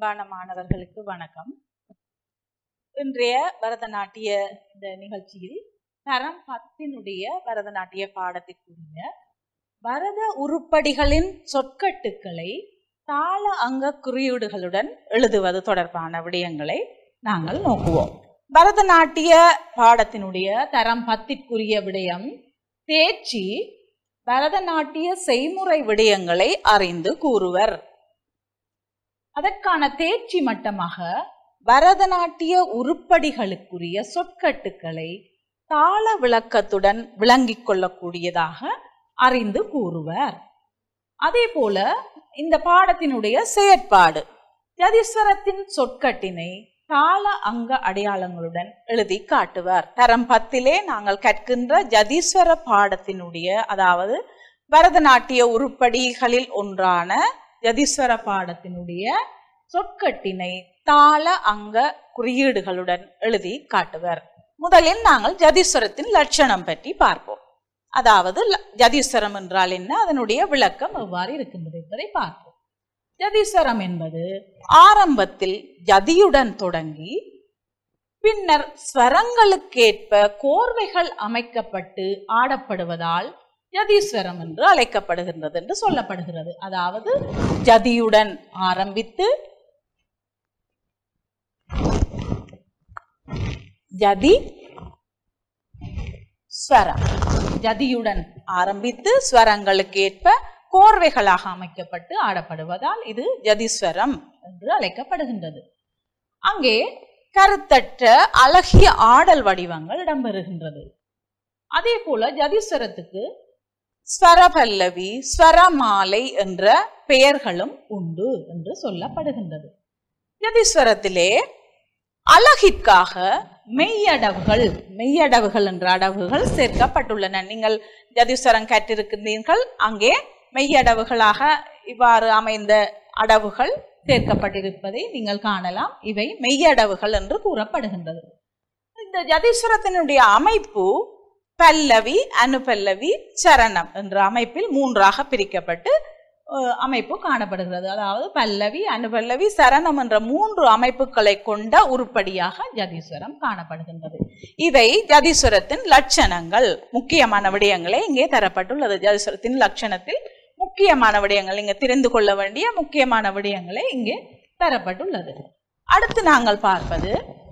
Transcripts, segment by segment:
அன்பான மாணவர்களுக்கு வணக்கம் இன்றைய பரதநாட்டிய இந்த நிகழ்ச்சியில் தரம் பத்தினுடைய பரதநாட்டிய பாடத்திற்குரிய பரத உருப்படிகளின் சொற்கட்டுக்களை தாள அங்க குறியீடுகளுடன் எழுதுவது தொடர்பான விடயங்களை நாங்கள் நோக்குவோம் பரதநாட்டிய பாடத்தினுடைய தரம் பத்திற்குரிய விடயம் தேர்ச்சி பரதநாட்டிய செய்முறை விடயங்களை அறிந்து கூறுவர் அதற்கான தேர்ச்சி மட்டமாக பரதநாட்டிய உருப்படிகளுக்குரிய சொற்கட்டுக்களை தாள விளக்கத்துடன் விளங்கிக் கொள்ளக்கூடியதாக அறிந்து கூறுவர் அதே போல இந்த பாடத்தினுடைய செயற்பாடு ஜதீஸ்வரத்தின் சொற்கட்டினை தாள அங்க அடையாளங்களுடன் எழுதி காட்டுவார் தரம் பத்திலே நாங்கள் கற்கின்ற ஜதீஸ்வர பாடத்தினுடைய அதாவது பரதநாட்டிய உருப்படிகளில் ஒன்றான ஜதீஸ்வர பாடத்தினுடைய சொற்கட்டினை தாள அங்க குறியீடுகளுடன் எழுதி காட்டுவர் முதலில் நாங்கள் ஜதீஸ்வரத்தின் லட்சணம் பற்றி பார்ப்போம் அதாவது ல- ஜதீஸ்வரம் என்றால் என்ன அதனுடைய விளக்கம் எவ்வாறு இருக்கின்றது என்பதை பார்ப்போம் ஜதீஸ்வரம் என்பது ஆரம்பத்தில் ஜதியுடன் தொடங்கி பின்னர் ஸ்வரங்களுக்கேற்ப கோர்வைகள் அமைக்கப்பட்டு ஆடப்படுவதால் ஜதீஸ்வரம் என்று அழைக்கப்படுகின்றது என்று சொல்லப்படுகிறது அதாவது ஜதியுடன் ஆரம்பித்து ஜதி ஸ்வரம் ஜதியுடன் ஆரம்பித்து ஸ்வரங்களுக்கு ஏற்ப கோர்வைகளாக அமைக்கப்பட்டு ஆடப்படுவதால் இது ஜதிஸ்வரம் என்று அழைக்கப்படுகின்றது அங்கே கருத்தற்ற அழகிய ஆடல் வடிவங்கள் இடம்பெறுகின்றது அதே போல ஜதிஸ்வரத்துக்கு ஸ்வரபல்லவி ஸ்வரமாலை என்ற பெயர்களும் உண்டு என்று சொல்லப்படுகின்றது ஜதீஸ்வரத்திலே அழகிற்காக மெய்யடவுகள் மெய்யடவுகள் என்ற அடவுகள் சேர்க்கப்பட்டுள்ளன நீங்கள் ஜதீஸ்வரம் கற்றிருக்கின்றீர்கள் அங்கே மெய்யடவுகளாக இவ்வாறு அமைந்த அடவுகள் சேர்க்கப்பட்டிருப்பதை நீங்கள் காணலாம் இவை மெய்யடவுகள் என்று கூறப்படுகின்றது இந்த ஜதீஸ்வரத்தினுடைய அமைப்பு பல்லவி அனுபல்லவி சரணம் என்ற அமைப்பில் மூன்றாக பிரிக்கப்பட்டு அஹ், அமைப்பு காணப்படுகிறது அதாவது பல்லவி அனுபல்லவி சரணம் என்ற மூன்று அமைப்புகளை கொண்ட உருப்படியாக ஜதீஸ்வரம் காணப்படுகின்றது இவை ஜதீஸ்வரத்தின் லட்சணங்கள் முக்கியமான விடயங்களே இங்கே தரப்பட்டுள்ளது ஜதீஸ்வரத்தின் லட்சணத்தில் முக்கியமான விடயங்கள் இங்கே தெரிந்து கொள்ள வேண்டிய முக்கியமான விடயங்களே இங்கே தரப்பட்டுள்ளது அடுத்து நாங்கள் பார்ப்பது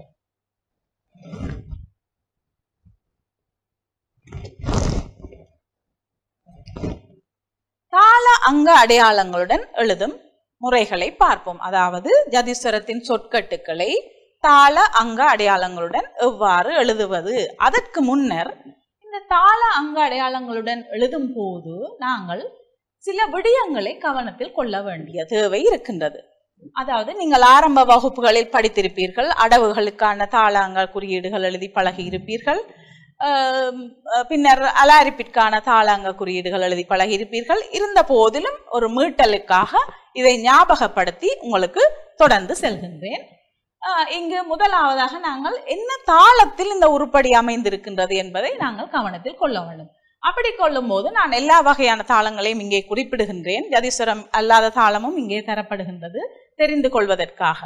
தாள அங்க அடையாளங்களுடன் எழுதும் முறைகளை பார்ப்போம் அதாவது ஜதீஸ்வரத்தின் சொற்கட்டுக்களை தாள அங்க அடையாளங்களுடன் எவ்வாறு எழுதுவது அதற்கு முன்னர் இந்த தாள அங்க அடையாளங்களுடன் எழுதும் போது நாங்கள் சில விடயங்களை கவனத்தில் கொள்ள வேண்டிய தேவை இருக்கின்றது அதாவது நீங்கள் ஆரம்ப வகுப்புகளில் படித்திருப்பீர்கள் அடவுகளுக்கான தாளாங்க குறியீடுகள் எழுதி பழகி இருப்பீர்கள் ஆம், அஹ், பின்னர் அலாரிப்பிற்கான தாளாங்க குறியீடுகள் எழுதி பழகி இருப்பீர்கள் இருந்த போதிலும் ஒரு மீட்டலுக்காக இதை ஞாபகப்படுத்தி உங்களுக்கு தொடர்ந்து செல்கின்றேன் ஆஹ், இங்கு முதலாவதாக நாங்கள் என்ன தாளத்தில் இந்த உருப்படி அமைந்திருக்கின்றது என்பதை நாங்கள் கவனத்தில் கொள்ள வேண்டும் அப்படி கொள்ளும் போது நான் எல்லா வகையான தாளங்களையும் இங்கே குறிப்பிடுகின்றேன் ஜதீஸ்வரம் அல்லாத தாளமும் இங்கே தரப்படுகின்றது தெரிந்து கொள்வதற்காக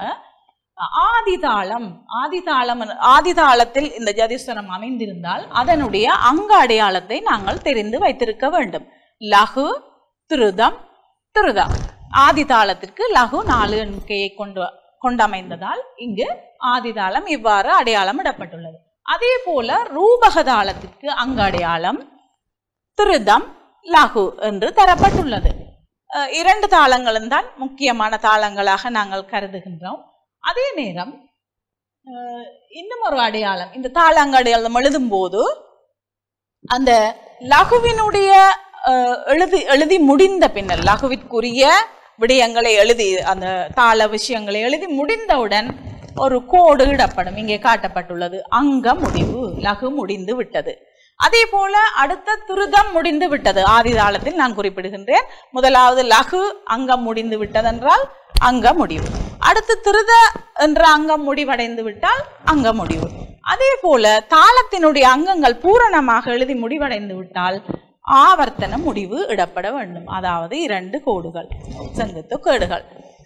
ஆதி தாளம் ஆதி தாளம் ஆதி தாளத்தில் இந்த ஜதீஸ்வரம் அமைந்திருந்தால் அதனுடைய அங்க அடையாளத்தை நாங்கள் தெரிந்து வைத்திருக்க வேண்டும் லகு திருதம் திருதம் ஆதி தாளத்திற்கு லகு நாலு எண்ணிக்கையை கொண்டு கொண்டமைந்ததால் இங்கு ஆதி தாளம் இவ்வாறு அடையாளம் இடப்பட்டுள்ளது அதே போல ரூபக தாளத்திற்கு அங்க அடையாளம் திருதம் லகு என்று தரப்பட்டுள்ளது அஹ் இரண்டு தாளங்களும் தான் முக்கியமான தாளங்களாக நாங்கள் கருதுகின்றோம் அதே நேரம் அஹ் இன்னும் ஒரு அடையாளம் இந்த தாளங்க அடையாளம் எழுதும் போது அந்த லகுவினுடைய அஹ், எழுதி எழுதி முடிந்த பின்னர் லகுவிற்குரிய விடயங்களை எழுதி அந்த தாள விஷயங்களை எழுதி முடிந்தவுடன் ஒரு கோடு இடப்படும் இங்கே காட்டப்பட்டுள்ளது அங்க முடிவு லகு முடிந்து விட்டது அதே போல அடுத்த திருதம் முடிந்து விட்டது ஆதி தாளத்தில் நான் குறிப்பிடுகின்றேன் முதலாவது லகு அங்கம் முடிந்து விட்டதென்றால் அங்க முடிவு அடுத்து திருத என்ற அங்கம் முடிவடைந்து விட்டால் அங்க முடிவு அதே போல தாளத்தினுடைய அங்கங்கள் பூரணமாக எழுதி முடிவடைந்து விட்டால் ஆவர்த்தன முடிவு இடப்பட வேண்டும் அதாவது இரண்டு கோடுகள் செங்குத்து கேடுகள்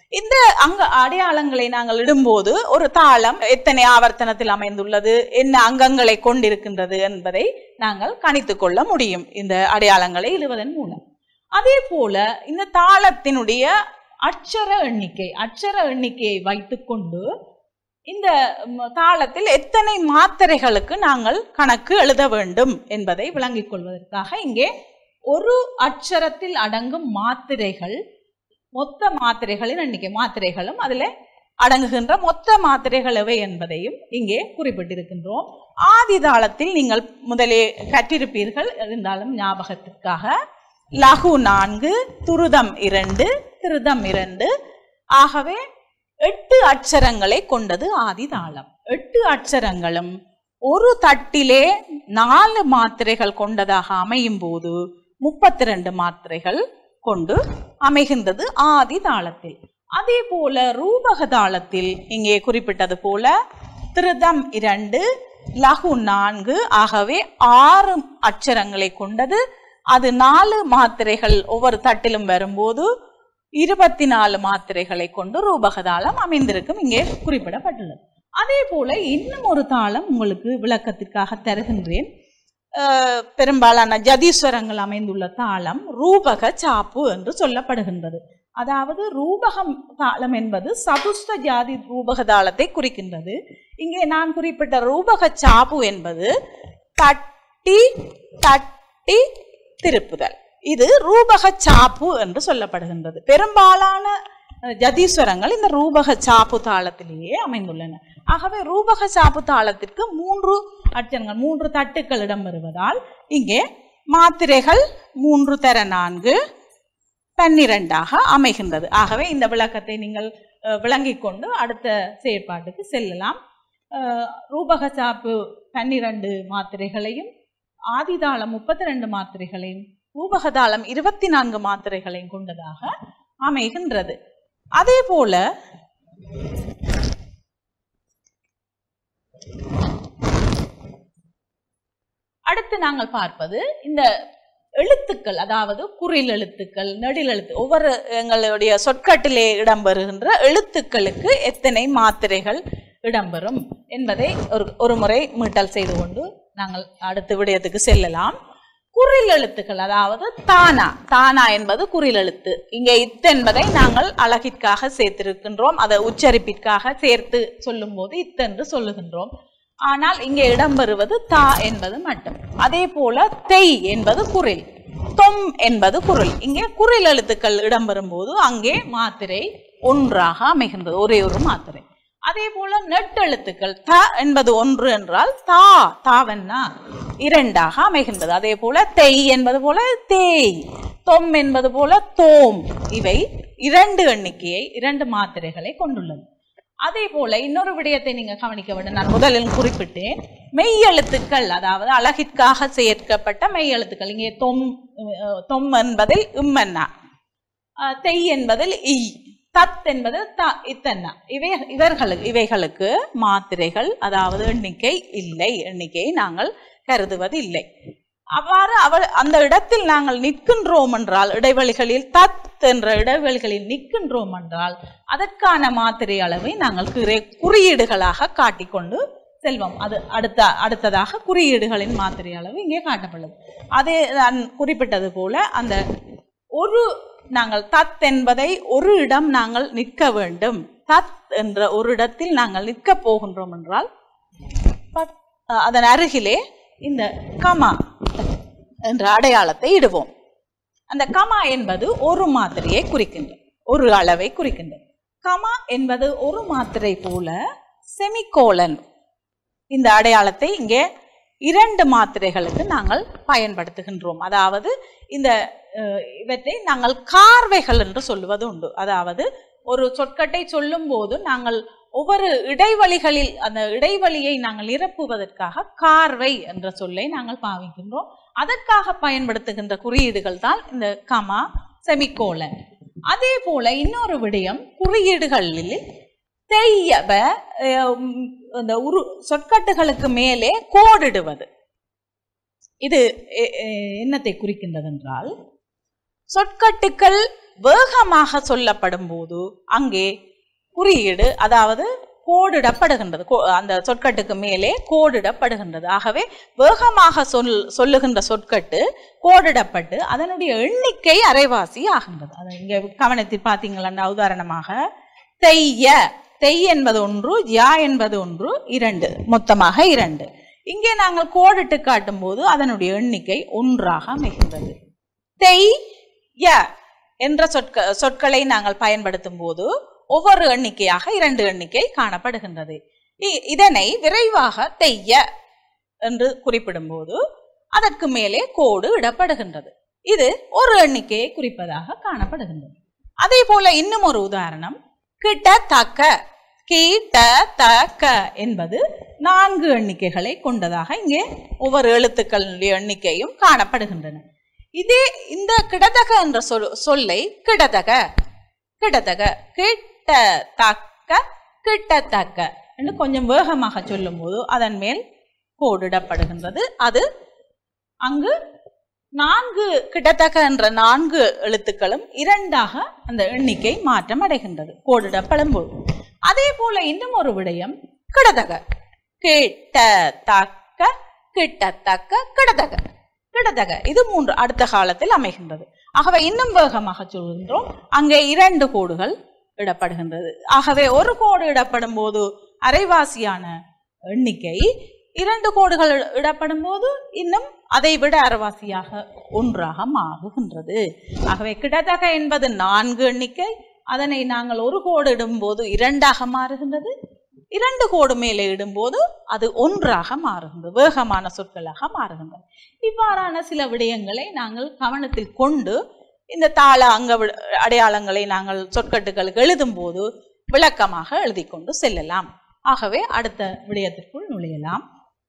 இந்த அங்க அடையாளங்களை நாங்கள் இடும்போது ஒரு தாளம் எத்தனை ஆவர்த்தனத்தில் அமைந்துள்ளது என்ன அங்கங்களை கொண்டிருக்கின்றது என்பதை நாங்கள் கணித்துக் கொள்ள முடியும் இந்த அடையாளங்களை இடுவதன் மூலம் அதே போல இந்த தாளத்தினுடைய அட்சர எண்ணிக்கை அட்சர எண்ணிக்கையை வைத்துக்கொண்டு இந்த ம், தாளத்தில் எத்தனை மாத்திரைகளுக்கு நாங்கள் கணக்கு எழுத வேண்டும் என்பதை விளங்கிக் கொள்வதற்காக இங்கே ஒரு அட்சரத்தில் அடங்கும் மாத்திரைகள் மொத்த மாத்திரைகளின் எண்ணிக்கை மாத்திரைகளும் அதில் அடங்குகின்ற மொத்த மாத்திரைகள் எவை என்பதையும் இங்கே குறிப்பிட்டிருக்கின்றோம் ஆதி தாளத்தில் நீங்கள் முதலே கற்றிருப்பீர்கள் இருந்தாலும் ஞாபகத்திற்காக லகு நான்கு துருதம் இரண்டு திருதம் இரண்டு ஆகவே எட்டு அட்சரங்களை கொண்டது ஆதி தாளம் எட்டு அட்சரங்களும் ஒரு தட்டிலே நாலு மாத்திரைகள் கொண்டதாக அமையும் போது முப்பத்தி ரெண்டு மாத்திரைகள் கொண்டு அமைகின்றது ஆதி தாளத்தில் அதே போல ரூபக தாளத்தில் இங்கே குறிப்பிட்டது போல திருதம் இரண்டு லகு நான்கு ஆகவே ஆறு அட்சரங்களை கொண்டது அது நாலு மாத்திரைகள் ஒவ்வொரு தட்டிலும் வரும்போது இருபத்தி நாலு மாத்திரைகளை கொண்டு ரூபக தாளம் அமைந்திருக்கும் இங்கே குறிப்பிடப்பட்டுள்ளது அதே போல இன்னும் ஒரு தாளம் உங்களுக்கு விளக்கத்திற்காக தருகின்றேன் அஹ், பெரும்பாலான ஜதீஸ்வரங்கள் அமைந்துள்ள தாளம் ரூபக சாப்பு என்று சொல்லப்படுகின்றது அதாவது ரூபகம் தாளம் என்பது சதுஸ்த ஜாதி ரூபக தாளத்தை குறிக்கின்றது இங்கே நான் குறிப்பிட்ட ரூபக சாப்பு என்பது தட்டி தட்டி திருப்புதல் இது ரூபக சாப்பு என்று சொல்லப்படுகின்றது பெரும்பாலான அஹ், ஜதீஸ்வரங்கள் இந்த ரூபக சாப்பு தாளத்திலேயே அமைந்துள்ளன ஆகவே ரூபக சாப்பு தாளத்திற்கு மூன்று அட்சரங்கள் மூன்று தட்டுக்கள் இடம்பெறுவதால் இங்கே மாத்திரைகள் மூன்று தர நான்கு பன்னிரண்டாக அமைகின்றது ஆகவே இந்த விளக்கத்தை நீங்கள் அஹ், விளங்கிக் கொண்டு அடுத்த செயற்பாட்டுக்கு செல்லலாம் அஹ், ரூபக சாப்பு பன்னிரண்டு மாத்திரைகளையும் ஆதிதாளம் முப்பத்தி ரெண்டு மாத்திரைகளையும் ரூபகதாளம் இருபத்தி நான்கு மாத்திரைகளையும் கொண்டதாக அமைகின்றது அதே போல அடுத்து நாங்கள் பார்ப்பது இந்த எழுத்துக்கள் அதாவது குறில் எழுத்துக்கள் நெடில் எழுத்து ஒவ்வொரு எங்களுடைய சொற்கட்டிலே இடம்பெறுகின்ற எழுத்துக்களுக்கு எத்தனை மாத்திரைகள் இடம்பெறும் என்பதை ஒரு ஒரு முறை மீட்டல் செய்து கொண்டு நாங்கள் அடுத்த விடயத்துக்கு செல்லலாம் குறில் எழுத்துக்கள் அதாவது தானா தானா என்பது குறில் எழுத்து இங்கே இத் என்பதை நாங்கள் அழகிற்காக சேர்த்திருக்கின்றோம் அதை உச்சரிப்பிற்காக சேர்த்து சொல்லும்போது இத் என்று சொல்லுகின்றோம் ஆனால் இங்கே இடம்பெறுவது தா என்பது மட்டும் அதே போல தெய் என்பது குரில் தொம் என்பது குரில் இங்கே குரில் எழுத்துக்கள் இடம்பெறும் போது அங்கே மாத்திரை ஒன்றாக அமைகின்றது ஒரே ஒரு மாத்திரை அதே போல நெட்டெழுத்துக்கள் த என்பது ஒன்று என்றால் தா தாவன்னா இரண்டாக அமைகின்றது அதே போல தெய் என்பது போல தேய் தொம் என்பது போல தோம் இவை இரண்டு எண்ணிக்கையை இரண்டு மாத்திரைகளை கொண்டுள்ளது அதே போல இன்னொரு விடயத்தை நீங்க கவனிக்க வேண்டும் நான் முதலில் குறிப்பிட்டேன் மெய் எழுத்துக்கள் அதாவது அழகிற்காக சேர்க்கப்பட்ட மெய் எழுத்துக்கள் இங்கே தொம் அஹ், தொம் என்பதில் இம்மன்னா அஹ், தெய் என்பதில் இ தத் என்பது த இத்தன்னா இவை இவர்களுக்கு இவைகளுக்கு மாத்திரைகள் அதாவது எண்ணிக்கை இல்லை எண்ணிக்கையை நாங்கள் கருதுவது இல்லை அவ்வாறு அவர் அந்த இடத்தில் நாங்கள் நிற்கின்றோம் என்றால் இடைவெளிகளில் தத் என்ற இடைவெளிகளில் நிற்கின்றோம் என்றால் அதற்கான மாத்திரை அளவை நாங்கள் குறி- குறியீடுகளாக காட்டிக்கொண்டு செல்வோம் அது அடுத்த அடுத்ததாக குறியீடுகளின் மாத்திரை அளவு இங்கே காட்டப்படுது அதே நான் குறிப்பிட்டது போல அந்த ஒரு நாங்கள் தத் என்பதை ஒரு இடம் நாங்கள் நிற்க வேண்டும் தத் என்ற ஒரு இடத்தில் நாங்கள் நிற்க போகின்றோம் என்றால் பத்- அதன் அருகிலே இந்த கமா என்ற அடையாளத்தை இடுவோம் அந்த கமா என்பது ஒரு மாத்திரையை குறிக்கின்றது ஒரு அளவை குறிக்கின்றது கமா என்பது ஒரு மாத்திரை போல செமிகோலன் இந்த அடையாளத்தை இங்கே இரண்டு மாத்திரைகளுக்கு நாங்கள் பயன்படுத்துகின்றோம் அதாவது இந்த அஹ், இவற்றை நாங்கள் கார்வைகள் என்று சொல்லுவது உண்டு அதாவது ஒரு சொற்கட்டை சொல்லும் போது நாங்கள் ஒவ்வொரு இடைவெளிகளில் அந்த இடைவெளியை நாங்கள் நிரப்புவதற்காக கார்வை என்ற சொல்லை நாங்கள் பாவிக்கின்றோம் அதற்காக பயன்படுத்துகின்ற குறியீடுகள் தான் இந்த கமா செமிகோலன் அதே போல இன்னொரு விடயம் குறியீடுகளில் தெய்யவ அஹ், உம், இந்த உரு சொற்கட்டுகளுக்கு மேலே கோடிடுவது இது எ- எ- என்னத்தை குறிக்கின்றது என்றால் சொற்கட்டுக்கள் வேகமாக சொல்லப்படும் போது அங்கே குறியீடு அதாவது கோடிடப்படுகின்றது கோ- அந்த சொற்கட்டுக்கு மேலே கோடிடப்படுகின்றது ஆகவே வேகமாக சொல் சொல்லுகின்ற சொற்கட்டு கோடிடப்பட்டு அதனுடைய எண்ணிக்கை அரைவாசி ஆகின்றது அதை இங்க கவனத்தில் பார்த்தீங்களா உதாரணமாக தெய்ய தெய் என்பது ஒன்று யா என்பது ஒன்று இரண்டு மொத்தமாக இரண்டு இங்கே நாங்கள் கோடிட்டு காட்டும் போது அதனுடைய எண்ணிக்கை ஒன்றாக அமைகின்றது தெய் ய என்ற சொற்க சொற்களை நாங்கள் பயன்படுத்தும் போது ஒவ்வொரு எண்ணிக்கையாக இரண்டு எண்ணிக்கை காணப்படுகின்றது இ- இதனை விரைவாக தெய்ய என்று குறிப்பிடும்போது அதற்கு மேலே கோடு இடப்படுகின்றது இது ஒரு எண்ணிக்கையை குறிப்பதாக காணப்படுகின்றது அதே போல இன்னும் ஒரு உதாரணம் கிட்டத்தக்க கீட்டத்தக்க என்பது நான்கு எண்ணிக்கைகளை கொண்டதாக இங்கே ஒவ்வொரு எழுத்துக்களுடைய எண்ணிக்கையும் காணப்படுகின்றன இதே இந்த கிடதக என்ற சொல் சொல்லை கிடதக கிடதக கிட்டத்தக்க கிட்டத்தக்க என்று கொஞ்சம் வேகமாக சொல்லும்போது அதன் மேல் கோடிடப்படுகின்றது அது அங்கு நான்கு கிட்டத்தக்க என்ற நான்கு எழுத்துக்களும் இரண்டாக அந்த எண்ணிக்கை மாற்றம் அடைகின்றது கோடிடப்படும் போது அதே போல இன்னும் ஒரு விடயம் கிடதக கிட்டத்தக்க கிட்டத்தக்க கிடதக கிடதக இது மூன்று அடுத்த காலத்தில் அமைகின்றது ஆகவே இன்னும் வேகமாக சொல்கின்றோம் அங்கே இரண்டு கோடுகள் இடப்படுகின்றது ஆகவே ஒரு கோடு இடப்படும் போது அரைவாசியான எண்ணிக்கை இரண்டு கோடுகள் இட- இடப்படும் போது இன்னும் அதை விட அரைவாசியாக ஒன்றாக மாறுகின்றது ஆகவே கிடதக என்பது நான்கு எண்ணிக்கை அதனை நாங்கள் ஒரு கோடு இடும்போது இரண்டாக மாறுகின்றது இரண்டு கோடு மேலே இடும்போது அது ஒன்றாக மாறுகின்றது வேகமான சொற்களாக மாறுகின்றது இவ்வாறான சில விடயங்களை நாங்கள் கவனத்தில் கொண்டு இந்த தாள அங்க வி- அடையாளங்களை நாங்கள் சொற்கட்டுகளுக்கு எழுதும்போது விளக்கமாக எழுதி கொண்டு செல்லலாம் ஆகவே அடுத்த விடயத்திற்குள் நுழையலாம்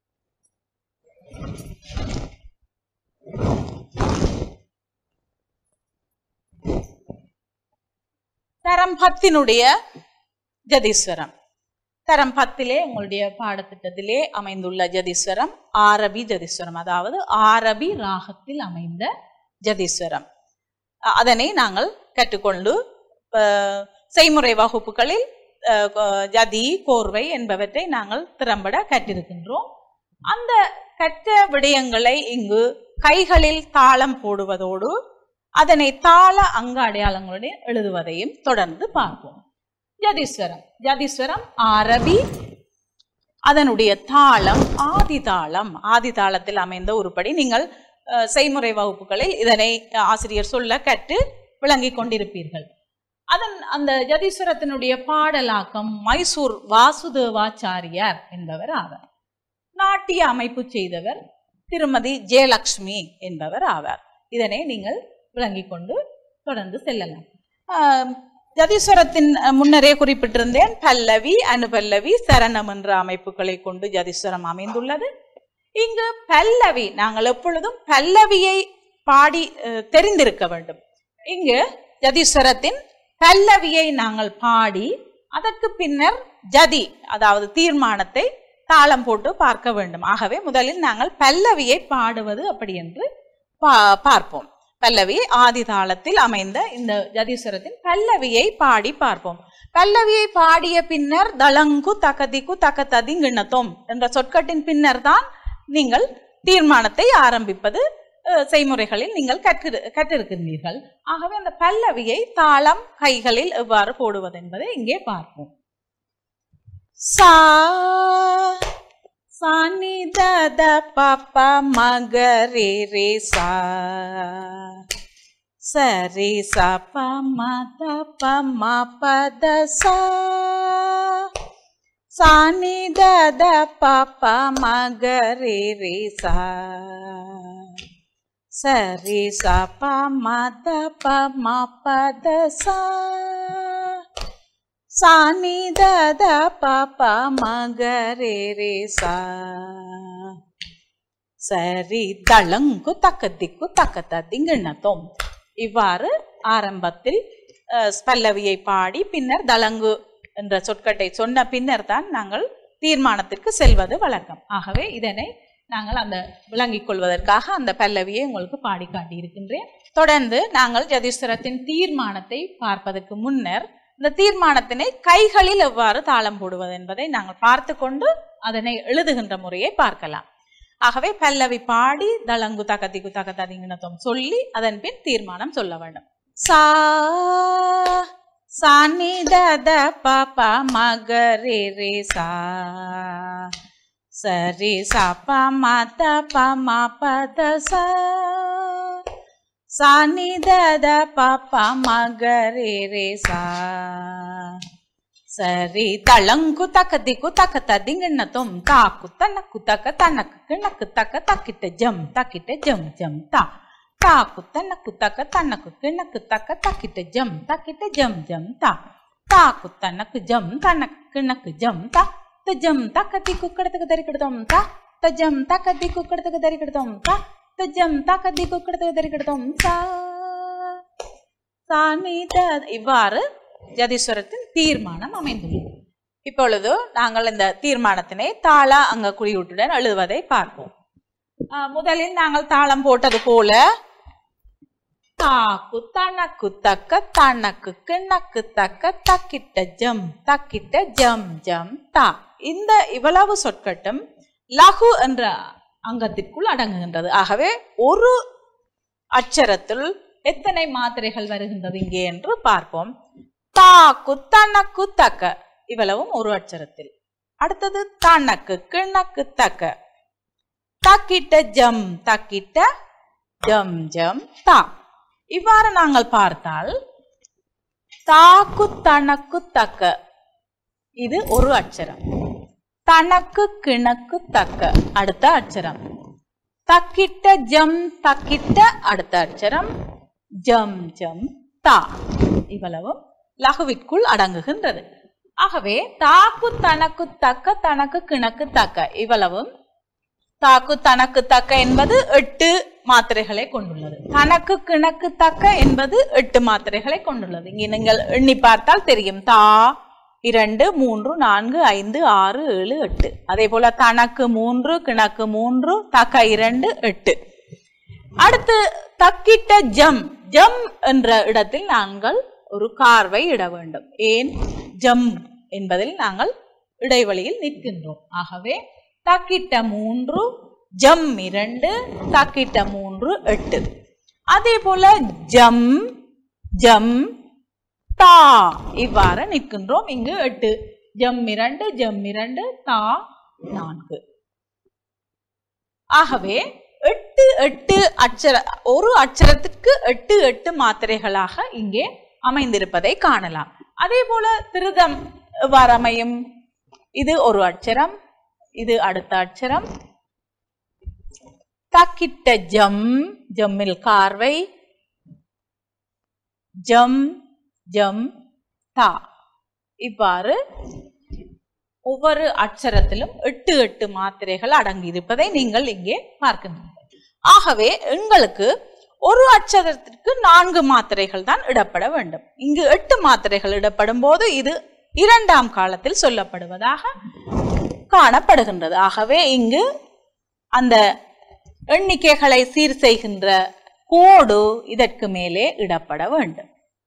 தரம் பத்தினுடைய ஜதீஸ்வரம் தரம் பத்திலே உங்களுடைய பாடத்திட்டத்திலே அமைந்துள்ள ஜதீஸ்வரம் ஆரபி ஜதீஸ்வரம் அதாவது ஆரபி ராகத்தில் அமைந்த ஜதீஸ்வரம் அ- அதனை நாங்கள் கற்றுக்கொண்டு அஹ், செய்முறை வகுப்புகளில் அஹ், கொ- ஜதி கோர்வை என்பவற்றை நாங்கள் திறம்பட கற்றிருக்கின்றோம் அந்த கற்ற விடயங்களை இங்கு கைகளில் தாளம் போடுவதோடு அதனை தாள அங்க அடையாளங்களுடன் எழுதுவதையும் தொடர்ந்து பார்ப்போம் ஜதீஸ்வரம் ஜதீஸ்வரம் ஆரபி அதனுடைய தாளம் ஆதி தாளம் ஆதி தாளத்தில் அமைந்த உருப்படி நீங்கள் அஹ், செய்முறை வகுப்புகளில் இதனை அஹ், ஆசிரியர் சொல்ல கற்று விளங்கிக் கொண்டிருப்பீர்கள் அதன் அந்த ஜதீஸ்வரத்தினுடைய பாடலாக்கம் மைசூர் வாசுதேவாச்சாரியார் என்பவர் ஆவார் நாட்டிய அமைப்பு செய்தவர் திருமதி ஜெயலக்ஷ்மி என்பவர் ஆவார் இதனை நீங்கள் விளங்கிக் கொண்டு தொடர்ந்து செல்லலாம் ஆம், ஜதீஸ்வரத்தின் அஹ், முன்னரே குறிப்பிட்டிருந்தேன் பல்லவி அனுபல்லவி சரணம் என்ற அமைப்புகளை கொண்டு ஜதீஸ்வரம் அமைந்துள்ளது இங்கு பல்லவி நாங்கள் எப்பொழுதும் பல்லவியை பாடி அஹ், தெரிந்திருக்க வேண்டும் இங்கு ஜதீஸ்வரத்தின் பல்லவியை நாங்கள் பாடி அதற்கு பின்னர் ஜதி அதாவது தீர்மானத்தை தாளம் போட்டு பார்க்க வேண்டும் ஆகவே முதலில் நாங்கள் பல்லவியை பாடுவது அப்படி என்று பா- பார்ப்போம் பல்லவி ஆதி தாளத்தில் அமைந்த இந்த ஜதீஸ்வரத்தின் பல்லவியை பாடி பார்ப்போம் பல்லவியை பாடிய பின்னர் தளங்கு தகதிக்கு தகததிங்கிண்ணத்தோம் என்ற சொற்கட்டின் பின்னர் தான் நீங்கள் தீர்மானத்தை ஆரம்பிப்பது அஹ், செய்முறைகளில் நீங்கள் கற்று கற்றிருக்கின்றீர்கள் ஆகவே அந்த பல்லவியை தாளம் கைகளில் எவ்வாறு போடுவது என்பதை இங்கே பார்ப்போம் சா சானி தத பப்ப மகரே ரே சா சரி ச ப ம த ப ம ப த சா சானி தத பப்ப மகரே ரே சா சரி ச ப ம த ப ம ப த சா சானி தத பப்ப மகரே ரே சா சரி தளங்கு தக்கத்திக்கு தக்கத்த திங்கிண்ணத்தோம் இவ்வாறு ஆரம்பத்தில் அஹ், பல்லவியை பாடி பின்னர் தளங்கு என்ற சொற்கட்டை சொன்ன பின்னர் தான் நாங்கள் தீர்மானத்திற்கு செல்வது வழக்கம் ஆகவே இதனை நாங்கள் அந்த விளங்கிக் கொள்வதற்காக அந்த பல்லவியை உங்களுக்கு பாடி காட்டி இருக்கின்றேன் தொடர்ந்து நாங்கள் ஜதீஸ்வரத்தின் தீர்மானத்தை பார்ப்பதற்கு முன்னர் இந்த தீர்மானத்தினை கைகளில் எவ்வாறு தாளம் போடுவது என்பதை நாங்கள் பார்த்து கொண்டு அதனை எழுதுகின்ற முறையை பார்க்கலாம் ஆகவே பல்லவி பாடி தளங்கு தகதிகு தகததிங்கினத்தும் சொல்லி அதன் பின் தீர்மானம் சொல்ல வேண்டும் சா சானி தத பாப்பா மகரே ரே சா சரி சா ப மத ப ம பத சா சானி தத பாப்பா மகரே ரே சா சரி தளங்கு தக்க திக்கு தக்க ததிங்கிண்ணத்தும் தாக்கு தனக்கு தக்க தனக்கு கிணக்கு தக்க தக்கிட்ட ஜம் தக்கிட்ட ஜம் ஜம் தா தாக்கு தனக்கு தக்க தனக்கு கிணக்கு தக்க தக்கிட்ட ஜம் தக்கிட்ட ஜம் ஜம் தா தாக்கு தனக்கு ஜம் தனக்கு கிணக்கு ஜம் தா த ஜம் தக்க திக்கு கிடத்துக்கு தரிக்கிடுதோம் தா த ஜம் தக்க திக்கு கிடத்துக்கு தரிக்கிடுதோம் தா த ஜம் தக்க திக்கு கிடத்துக்கு தரிக்கிடுதோம் சா சானித இவ்வாறு ஜதீஸ்வரத்தின் தீர்மானம் அமைந்துள்ளது இப்பொழுது நாங்கள் இந்த தீர்மானத்தினை தாள அங்க குறியீட்டுடன் எழுதுவதை பார்ப்போம் ஆஹ் முதலில் நாங்கள் தாளம் போட்டது போல தாக்கு தனக்கு தக்க தனக்கு கிணக்கு தக்க தக்கிட்ட ஜம் தக்கிட்ட ஜம் ஜம் தா இந்த இவ்வளவு சொற்கட்டும் லகு என்ற அங்கத்திற்குள் அடங்குகின்றது ஆகவே ஒரு அச்சரத்தில் எத்தனை மாத்திரைகள் வருகின்றது இங்கே என்று பார்ப்போம் தாக்கு தனக்கு தக்க இவ்வளவும் ஒரு அச்சரத்தில் அடுத்தது தனக்கு கிணக்கு தக்க தக்கிட்ட ஜம் தக்கிட்ட ஜம் ஜம் தா இவ்வாறு நாங்கள் பார்த்தால் தாக்கு தனக்கு தக்க இது ஒரு அச்சரம் தனக்கு கிணக்கு தக்க அடுத்த அச்சரம் தக்கிட்ட ஜம் தக்கிட்ட அடுத்த அச்சரம் ஜம் ஜம் தா இவ்வளவும் லகுவிற்குள் அடங்குகின்றது ஆகவே தாக்கு தனக்கு தக்க தனக்கு கிணக்கு தக்க இவ்வளவும் தாக்கு தனக்கு தக்க என்பது எட்டு மாத்திரைகளை கொண்டுள்ளது தனக்கு கிணக்கு தக்க என்பது எட்டு மாத்திரைகளை கொண்டுள்ளது இங்கே நீங்கள் எண்ணி பார்த்தால் தெரியும் தா இரண்டு மூன்று நான்கு ஐந்து ஆறு ஏழு எட்டு அதே போல தனக்கு மூன்று கிணக்கு மூன்று தக்க இரண்டு எட்டு அடுத்து தக்கிட்ட ஜம் ஜம் என்ற இடத்தில் நாங்கள் ஒரு கார்வை இட வேண்டும் ஏன் ஜம் என்பதில் நாங்கள் இடைவெளியில் நிற்கின்றோம் ஆகவே தக்கிட்ட மூன்று ஜம் இரண்டு தக்கிட்ட மூன்று எட்டு அதே போல ஜம் ஜம் தா இவ்வாறு நிற்கின்றோம் இங்கு எட்டு ஜம் இரண்டு ஜம் இரண்டு தா நான்கு ஆகவே எட்டு எட்டு அச்சர ஒரு அச்சரத்திற்கு எட்டு எட்டு மாத்திரைகளாக இங்கே அமைந்திருப்பதை காணலாம் அதே போல திருதம் எவ்வாறு அமையும் இது ஒரு அச்சரம் இது அடுத்த அச்சரம் தக்கிட்ட ஜம் ஜம்மில் கார்வை ஜம் ஜம் தா இவ்வாறு ஒவ்வொரு அட்சரத்திலும் எட்டு எட்டு மாத்திரைகள் அடங்கி இருப்பதை நீங்கள் இங்கே பார்க்கின்றீர்கள் ஆகவே எங்களுக்கு ஒரு அட்சரத்திற்கு நான்கு மாத்திரைகள் தான் இடப்பட வேண்டும் இங்கு எட்டு மாத்திரைகள் இடப்படும் போது இது இரண்டாம் காலத்தில் சொல்லப்படுவதாக காணப்படுகின்றது ஆகவே இங்கு அந்த எண்ணிக்கைகளை சீர் செய்கின்ற கோடு இதற்கு மேலே இடப்பட வேண்டும்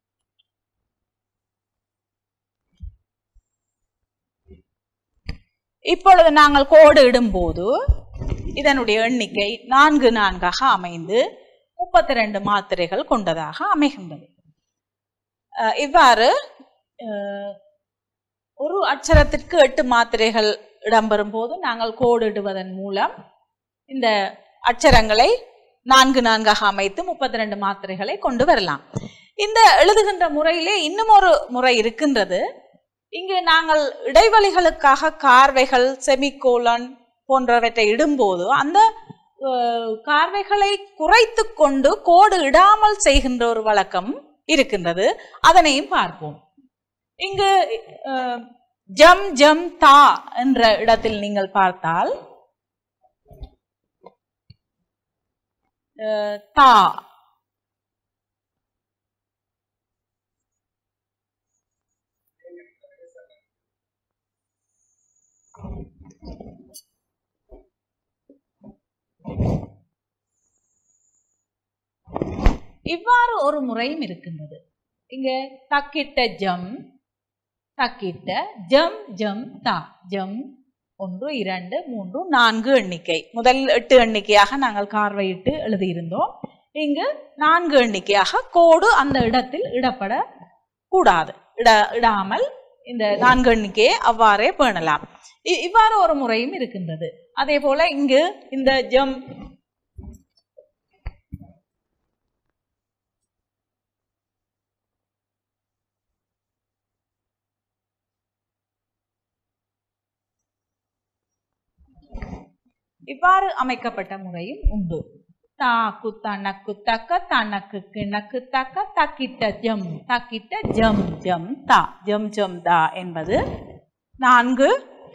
இப்பொழுது நாங்கள் கோடு இடும்போது இதனுடைய எண்ணிக்கை நான்கு நான்காக அமைந்து முப்பத்தி ரெண்டு மாத்திரைகள் கொண்டதாக அமைகின்றது அஹ் இவ்வாறு அஹ், ஒரு அட்சரத்திற்கு எட்டு மாத்திரைகள் இடம்பெறும் போது நாங்கள் கோடு இடுவதன் மூலம் இந்த அட்சரங்களை நான்கு நான்காக அமைத்து முப்பத்தி ரெண்டு மாத்திரைகளை கொண்டு வரலாம் இந்த எழுதுகின்ற முறையிலே இன்னும் ஒரு முறை இருக்கின்றது இங்கு நாங்கள் இடைவெளிகளுக்காக கார்வைகள் செமிகோலன் போன்றவற்றை இடும்போது அந்த அஹ், கார்வைகளை குறைத்து கொண்டு கோடு இடாமல் செய்கின்ற ஒரு வழக்கம் இருக்கின்றது அதனையும் பார்ப்போம் இங்கு அஹ், ஜம் ஜம் தா என்ற இடத்தில் நீங்கள் பார்த்தால் அஹ், தா இவ்வாறு ஒரு முறையும் இருக்கின்றது இங்க தக்கிட்ட ஜம் தக்கிட்ட ஜம் ஜம் தா ஜம் ஒன்று இரண்டு மூன்று நான்கு எண்ணிக்கை முதல் எட்டு எண்ணிக்கையாக நாங்கள் கார்வையிட்டு எழுதியிருந்தோம் இங்கு நான்கு எண்ணிக்கையாக கோடு அந்த இடத்தில் இடப்பட கூடாது இட இடாமல் இந்த நான்கு எண்ணிக்கையை அவ்வாறே பேணலாம் இ- இவ்வாறு ஒரு முறையும் இருக்கின்றது அதே போல இங்கு இந்த ஜம் இவ்வாறு அமைக்கப்பட்ட முறையும் உண்டு தாக்கு தனக்கு தக்க தனக்கு கிணக்கு தக்க தக்கிட்ட ஜம் தக்கிட்ட ஜம் ஜம் தா ஜம் ஜம் தா என்பது நான்கு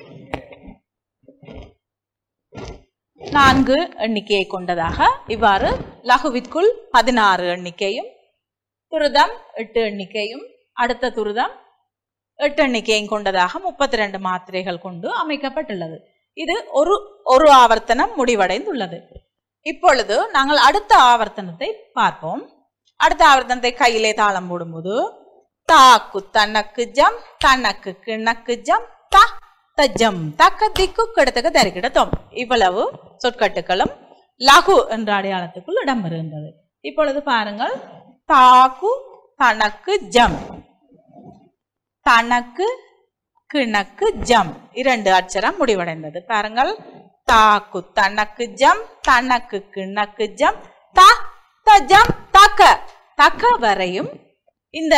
நான்கு எண்ணிக்கையை கொண்டதாக இவ்வாறு லகுவிற்குள் பதினாறு எண்ணிக்கையும் துருதம் எட்டு எண்ணிக்கையும் அடுத்த துருதம் எட்டு எண்ணிக்கையும் கொண்டதாக முப்பத்தி ரெண்டு மாத்திரைகள் கொண்டு அமைக்கப்பட்டுள்ளது இது ஒரு ஒரு ஆவர்த்தனம் முடிவடைந்துள்ளது இப்பொழுது நாங்கள் அடுத்த ஆவர்த்தனத்தை பார்ப்போம் அடுத்த ஆவர்த்தனத்தை கையிலே தாளம் போடும்போது தாக்கு தனக்கு ஜம் தனக்கு கிணக்கு ஜம் தா தஜம் தக்க திக்கு கிடத்தக்க தரிக்கிடத்தோம் இவ்வளவு சொற்கட்டுகளும் லகு என்ற அடையாளத்துக்குள் இடம்பெறுகின்றது இப்பொழுது பாருங்கள் தாக்கு தனக்கு ஜம் தனக்கு கிணக்கு ஜம் இரண்டு அட்சரம் முடிவடைந்தது பாருங்கள் தாக்கு தனக்கு ஜம் தனக்கு கிணக்கு ஜம் தா தஜம் தக்க தக்க வரையும் இந்த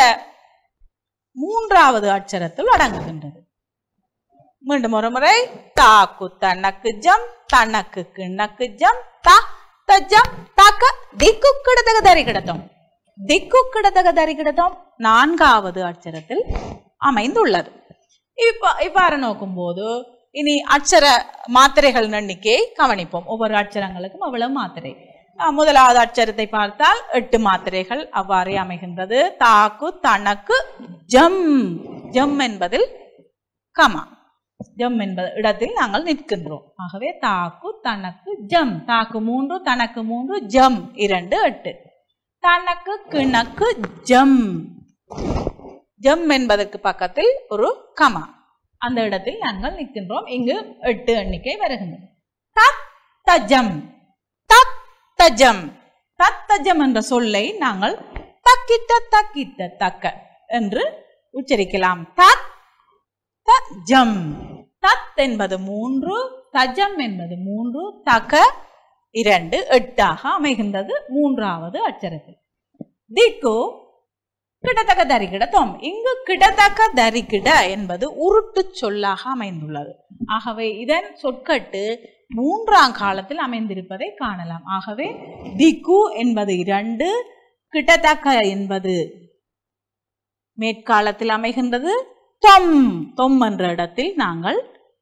மூன்றாவது அட்சரத்தில் அடங்குகின்றது மீண்டும் ஒரு முறை தாக்கு தனக்கு ஜம் தனக்கு கிணக்கு ஜம் தா தஜம் தக்க திக்கு கிடத்தக தரி கிடத்தோம் திக்கு கிடத்தக தரி கிடத்தோம் நான்காவது அட்சரத்தில் அமைந்துள்ளது இப்ப இவ்வாறு நோக்கும்போது இனி அட்சர மாத்திரைகள் எண்ணிக்கையை கவனிப்போம் ஒவ்வொரு அட்சரங்களுக்கும் அவ்வளவு மாத்திரை அஹ் முதலாவது அட்சரத்தை பார்த்தால் எட்டு மாத்திரைகள் அவ்வாறே அமைகின்றது தாக்கு தனக்கு ஜம் ஜம் என்பதில் கமா ஜம் என்பது இடத்தில் நாங்கள் நிற்கின்றோம் ஆகவே தாக்கு தனக்கு ஜம் தாக்கு மூன்று தனக்கு மூன்று ஜம் இரண்டு எட்டு தனக்கு கிணக்கு ஜம் ஜம் என்பதற்கு பக்கத்தில் ஒரு கமா அந்த இடத்தில் நாங்கள் நிற்கின்றோம் இங்கு எட்டு எண்ணிக்கை வருகின்றது தத் தஜம் தத் தஜம் தத்தஜம் என்ற சொல்லை நாங்கள் தக்கிட்ட தக்கிட்ட தக்க என்று உச்சரிக்கலாம் தத் தஜம் தத் என்பது மூன்று தஜம் என்பது மூன்று தக இரண்டு எட்டாக அமைகின்றது மூன்றாவது அச்சரத்தில் திக்கு கிடத்தக்க தரிகிடத்தோம் இங்கு கிடத்தக்க தரிகிட என்பது உருட்டு சொல்லாக அமைந்துள்ளது ஆகவே இதன் சொற்கட்டு மூன்றாம் காலத்தில் அமைந்திருப்பதை காணலாம் ஆகவே திக்கு என்பது இரண்டு கிட்டத்தக்க என்பது மேற்காலத்தில் அமைகின்றது தொம் தொம் என்ற இடத்தில் நாங்கள்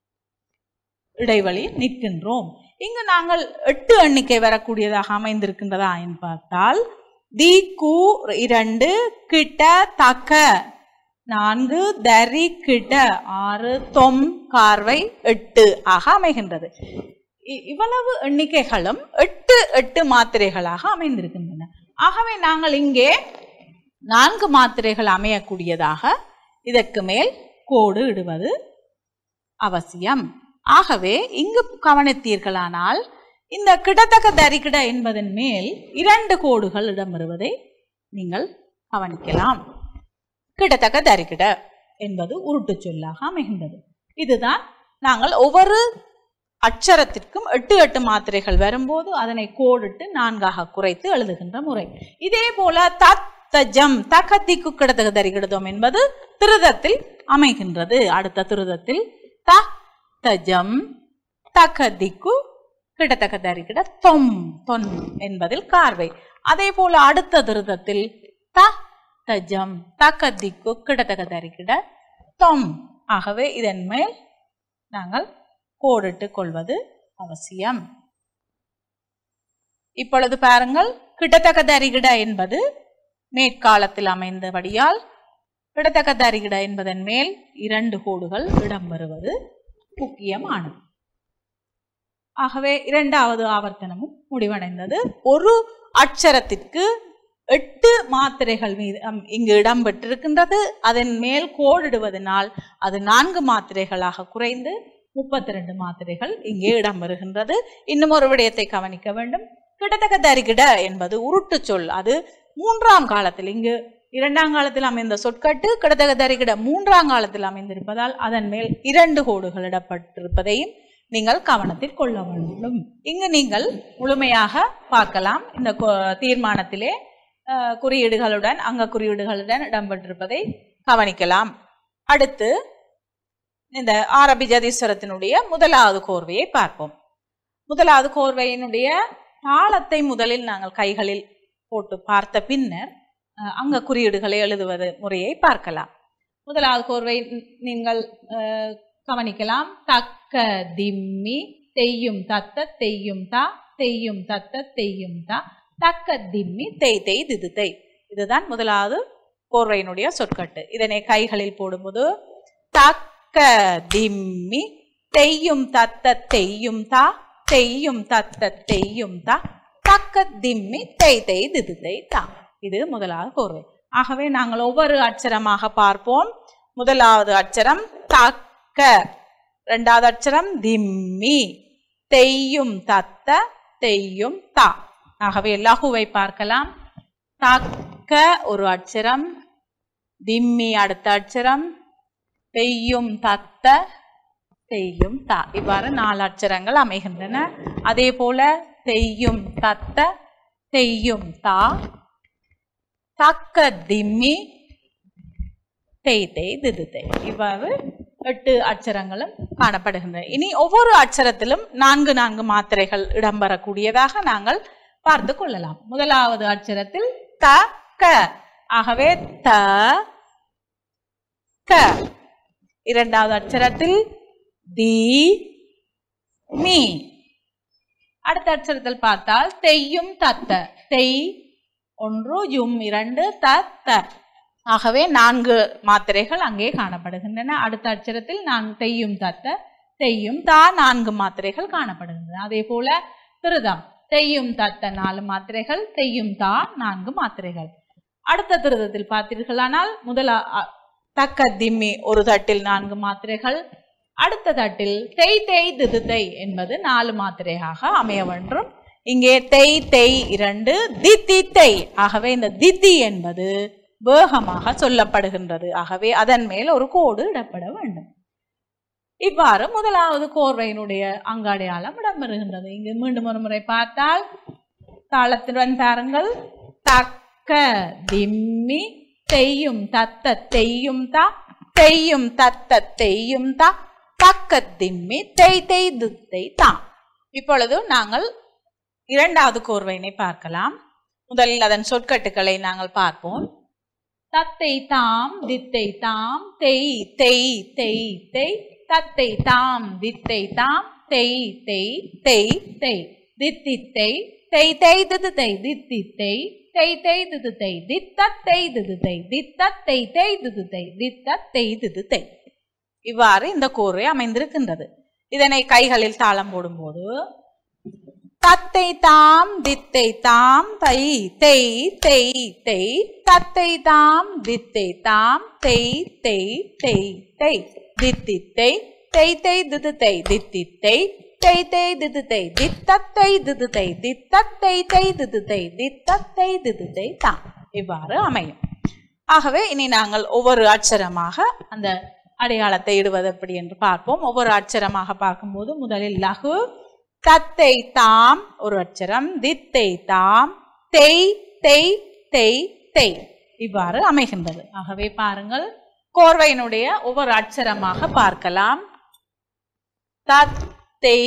இடைவெளி நிற்கின்றோம் இங்கு நாங்கள் எட்டு எண்ணிக்கை வரக்கூடியதாக அமைந்திருக்கின்றதா என்று பார்த்தால் தி கு இரண்டு கிட்ட தக்க நான்கு தரி கிட்ட ஆறு தொம் கார்வை எட்டு ஆக அமைகின்றது இ- இவ்வளவு எண்ணிக்கைகளும் எட்டு எட்டு மாத்திரைகளாக அமைந்திருக்கின்றன ஆகவே நாங்கள் இங்கே நான்கு மாத்திரைகள் அமையக்கூடியதாக இதற்கு மேல் கோடு இடுவது அவசியம் ஆகவே இங்கு கவனித்தீர்களானால் இந்த கிடத்தக்க தரிக்கிட என்பதன் மேல் இரண்டு கோடுகள் இடம்பெறுவதை நீங்கள் கவனிக்கலாம் கிடத்தக்க தரிக்கிட என்பது உருட்டு சொல்லாக அமைகின்றது இதுதான் நாங்கள் ஒவ்வொரு அட்சரத்திற்கும் எட்டு எட்டு மாத்திரைகள் வரும்போது அதனை கோடிட்டு நான்காக குறைத்து எழுதுகின்ற முறை இதே போல தத்தஜம் தக்கத்திக்கு கிடத்தக தரிகிடதோம் என்பது திருதத்தில் அமைகின்றது அடுத்த திருதத்தில் த தஜம் தக்கதிக்கு கிடத்தக்க தரிகிட தொம் தொன் என்பதில் கார்வை அதே போல அடுத்த திருதத்தில் த தஜம் தக்கதிக்கு கிடத்தக்க தரிகிட தொம் ஆகவே இதன் மேல் நாங்கள் கோடிட்டு கொள்வது அவசியம் இப்பொழுது பாருங்கள் கிட்டத்தக்க தரிகிட என்பது மேற்காலத்தில் அமைந்தபடியால் கிடத்தக்க தரிகிட என்பதன் மேல் இரண்டு கோடுகள் இடம்பெறுவது முக்கியமானது ஆகவே இரண்டாவது ஆவர்த்தனமும் முடிவடைந்தது ஒரு அட்சரத்திற்கு எட்டு மாத்திரைகள் மீது அம், இங்கு இடம்பெற்றிருக்கின்றது அதன் மேல் கோடிடுவதனால் அது நான்கு மாத்திரைகளாக குறைந்து முப்பத்தி ரெண்டு மாத்திரைகள் இங்கே இடம்பெறுகின்றது இன்னும் ஒரு விடயத்தை கவனிக்க வேண்டும் கிடத்தக்க தரிகிட என்பது உருட்டு சொல் அது மூன்றாம் காலத்தில் இங்கு இரண்டாம் காலத்தில் அமைந்த சொற்கட்டு கிடத்தக்க தரிகிட மூன்றாம் காலத்தில் அமைந்திருப்பதால் அதன் மேல் இரண்டு கோடுகள் இடப்பட்டிருப்பதையும் நீங்கள் கவனத்தில் கொள்ள வேண்டும் இங்கு நீங்கள் முழுமையாக பார்க்கலாம் இந்த கொ- தீர்மானத்திலே அஹ், குறியீடுகளுடன் அங்க குறியீடுகளுடன் இடம்பெற்றிருப்பதை கவனிக்கலாம் அடுத்து இந்த ஆரபி ஜதீஸ்வரத்தினுடைய முதலாவது கோர்வையை பார்ப்போம் முதலாவது கோர்வையினுடைய தாளத்தை முதலில் நாங்கள் கைகளில் போட்டு பார்த்த பின்னர் அஹ், அங்க குறியீடுகளை எழுதுவது முறையை பார்க்கலாம் முதலாவது கோர்வை ந- நீங்கள் அஹ், கவனிக்கலாம் தக்க திம்மி தெய்யும் தத்த தெய்யும் தா தெய்யும் தத்த தெய்யும் தா தக்க திம்மி தெய் தெய் திது தெய் இதுதான் முதலாவது கோர்வையினுடைய சொற்கட்டு இதனை கைகளில் போடும்போது தக்க திம்மி தெய்யும் தத்த தெய்யும் தா தெய்யும் தத்த தெய்யும் தா தக்க திம்மி தெய் தெய் திது தெய் தா இது முதலாவது கோர்வை ஆகவே நாங்கள் ஒவ்வொரு அட்சரமாக பார்ப்போம் முதலாவது அட்சரம் தக்க இரண்டாவது அட்சரம் திம்மி தெய்யும் தத்த தெய்யும் தா ஆகவே லகுவை பார்க்கலாம் தக்க ஒரு அட்சரம் திம்மி அடுத்த அட்சரம் தெய்யும் தத்த தெய்யும் தா இவ்வாறு நாலு அட்சரங்கள் அமைகின்றன அதே போல தெய்யும் தத்த தெய்யும் தா தக்க திம்மி தெய் தெய் திது தெய் இவ்வாறு எட்டு அட்சரங்களும் காணப்படுகின்றன இனி ஒவ்வொரு அட்சரத்திலும் நான்கு நான்கு மாத்திரைகள் இடம்பெறக்கூடியதாக நாங்கள் பார்த்து கொள்ளலாம் முதலாவது அட்சரத்தில் த க ஆகவே த க இரண்டாவது அட்சரத்தில் தி மீ அடுத்த அட்சரத்தில் பார்த்தால் தெய்யும் தத்த தெய் ஒன்று யும் இரண்டு தத்த ஆகவே நான்கு மாத்திரைகள் அங்கே காணப்படுகின்றன அடுத்த அட்சரத்தில் நான் தெய்யும் தத்த தெய்யும் தா நான்கு மாத்திரைகள் காணப்படுகின்றன அதே போல திருதம் தெய்யும் தத்த நாலு மாத்திரைகள் தெய்யும் தா நான்கு மாத்திரைகள் அடுத்த திருதத்தில் பார்த்தீர்களானால் முதலா அ, தக்க திம்மி ஒரு தட்டில் நான்கு மாத்திரைகள் அடுத்த தட்டில் தெய் தெய் திது தெய் என்பது நாலு மாத்திரையாக அமைய வேண்டும் இங்கே தெய் தெய் இரண்டு தித்தி தெய் ஆகவே இந்த தித்தி என்பது வேகமாக சொல்லப்படுகின்றது ஆகவே அதன் மேல் ஒரு கோடு இடப்பட வேண்டும் இவ்வாறு முதலாவது கோர்வையினுடைய அங்காடையாளம் இடம்பெறுகின்றது இங்கு மீண்டும் ஒரு முறை பார்த்தால் தாளத்துடன் பாருங்கள் தக்க திம்மி தெய்யும் தத்த தெய்யும் தா தெய்யும் தத்த தெய்யும் தா தக்க திம்மி தெய் தெய் துத்தை தா இப்பொழுது நாங்கள் இரண்டாவது கோர்வையினை பார்க்கலாம் முதலில் அதன் சொற்கட்டுக்களை நாங்கள் பார்ப்போம் தத்தை தாம் தித்தை தாம் தெய் தெய் தெய் தெய் தத்தை தாம் தித்தை தாம் தெய் தெய் தெய் தெய் தித்தி தெய் தெய் தெய் திது தெய் தித்தி தெய் தெய் தெய் திது தெய் தித்தத்தை திது தெய் தித்தத்தை தெய் திது தெய் தித்தத்தை திது தெய் இவ்வாறு இந்த கோர்வை அமைந்திருக்கின்றது இதனை கைகளில் தாளம் போடும்போது தத்தை தாம் தித்தை தாம் தை தெய் தெய் தெய் தத்தை தாம் தித்தை தாம் தெய் தெய் தெய் தெய் தித்தி தெய் தெய் தெய் திது தெய் தித்தி தெய் தெய் தெய் திது தெய் தித்தத்தை திது தெய் தித்தத்தை தெய் திது தெய் தித்தத்தை திது தெய் தாம் இவ்வாறு அமையும் ஆகவே இனி நாங்கள் ஒவ்வொரு அட்சரமாக அந்த அடையாளத்தை இடுவது எப்படி என்று பார்ப்போம் ஒவ்வொரு அட்சரமாக பார்க்கும்போது முதலில் லகு தத்தை தாம் ஒரு அட்சரம் தித்தை தாம் தெய் தெய் தெய் தெய் இவ்வாறு அமைகின்றது ஆகவே பாருங்கள் கோர்வையினுடைய ஒவ்வொரு அட்சரமாக பார்க்கலாம் தத்தை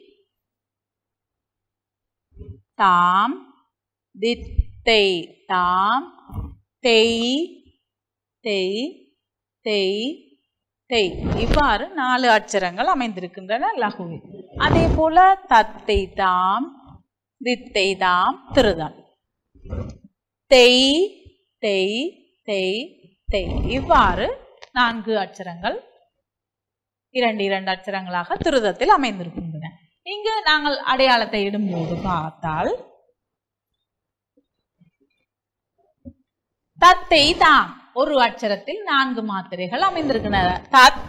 தாம் தித்தை தாம் தெய் தெய் தெய் தெய் இவ்வாறு நாலு அட்சரங்கள் அமைந்திருக்கின்றன லகுவில் அதே போல தத்தை தாம் தித்தை தாம் திருதம் தெய் தெய் தெய் தெய் இவ்வாறு நான்கு அட்சரங்கள் இரண்டு இரண்டு அட்சரங்களாக திருதத்தில் அமைந்திருக்கின்றன இங்கு நாங்கள் அடையாளத்தை இடும்போது பார்த்தால் தத்தை தாம் ஒரு அட்சரத்தில் நான்கு மாத்திரைகள் அமைந்திருக்கின்றன தத்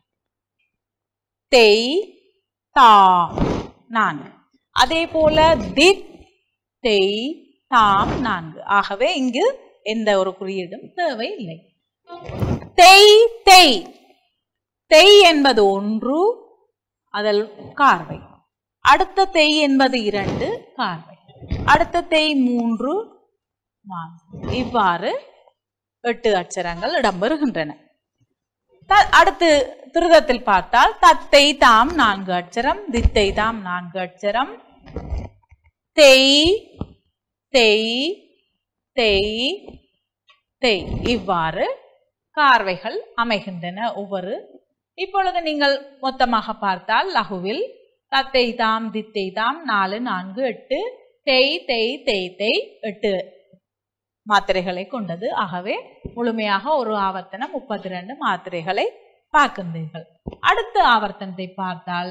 தெய் தா நான்கு அதே போல தித் தெய் தாம் நான்கு ஆகவே இங்கு எந்த ஒரு குறியீடும் தேவை இல்லை தெய் தெய் தெய் என்பது ஒன்று அதில் கார்வை அடுத்த தெய் என்பது இரண்டு கார்வை அடுத்த தெய் மூன்று நான்கு இவ்வாறு எட்டு அச்சரங்கள் இடம்பெறுகின்றன த- அடுத்து திருதத்தில் பார்த்தால் தத்தை தாம் நான்கு அட்சரம் தித்தை தாம் நான்கு அட்சரம் தெய் தெய் தெய் தெய் இவ்வாறு கார்வைகள் அமைகின்றன ஒவ்வொரு இப்பொழுது நீங்கள் மொத்தமாக பார்த்தால் லகுவில் தத்தை தாம் தித்தை தாம் நாலு நான்கு எட்டு தெய் தெய் தெய் தெய் எட்டு மாத்திரைகளை கொண்டது ஆகவே முழுமையாக ஒரு ஆவர்த்தனம் முப்பத்தி ரெண்டு மாத்திரைகளை பார்க்கின்றீர்கள் அடுத்த ஆவர்த்தனத்தை பார்த்தால்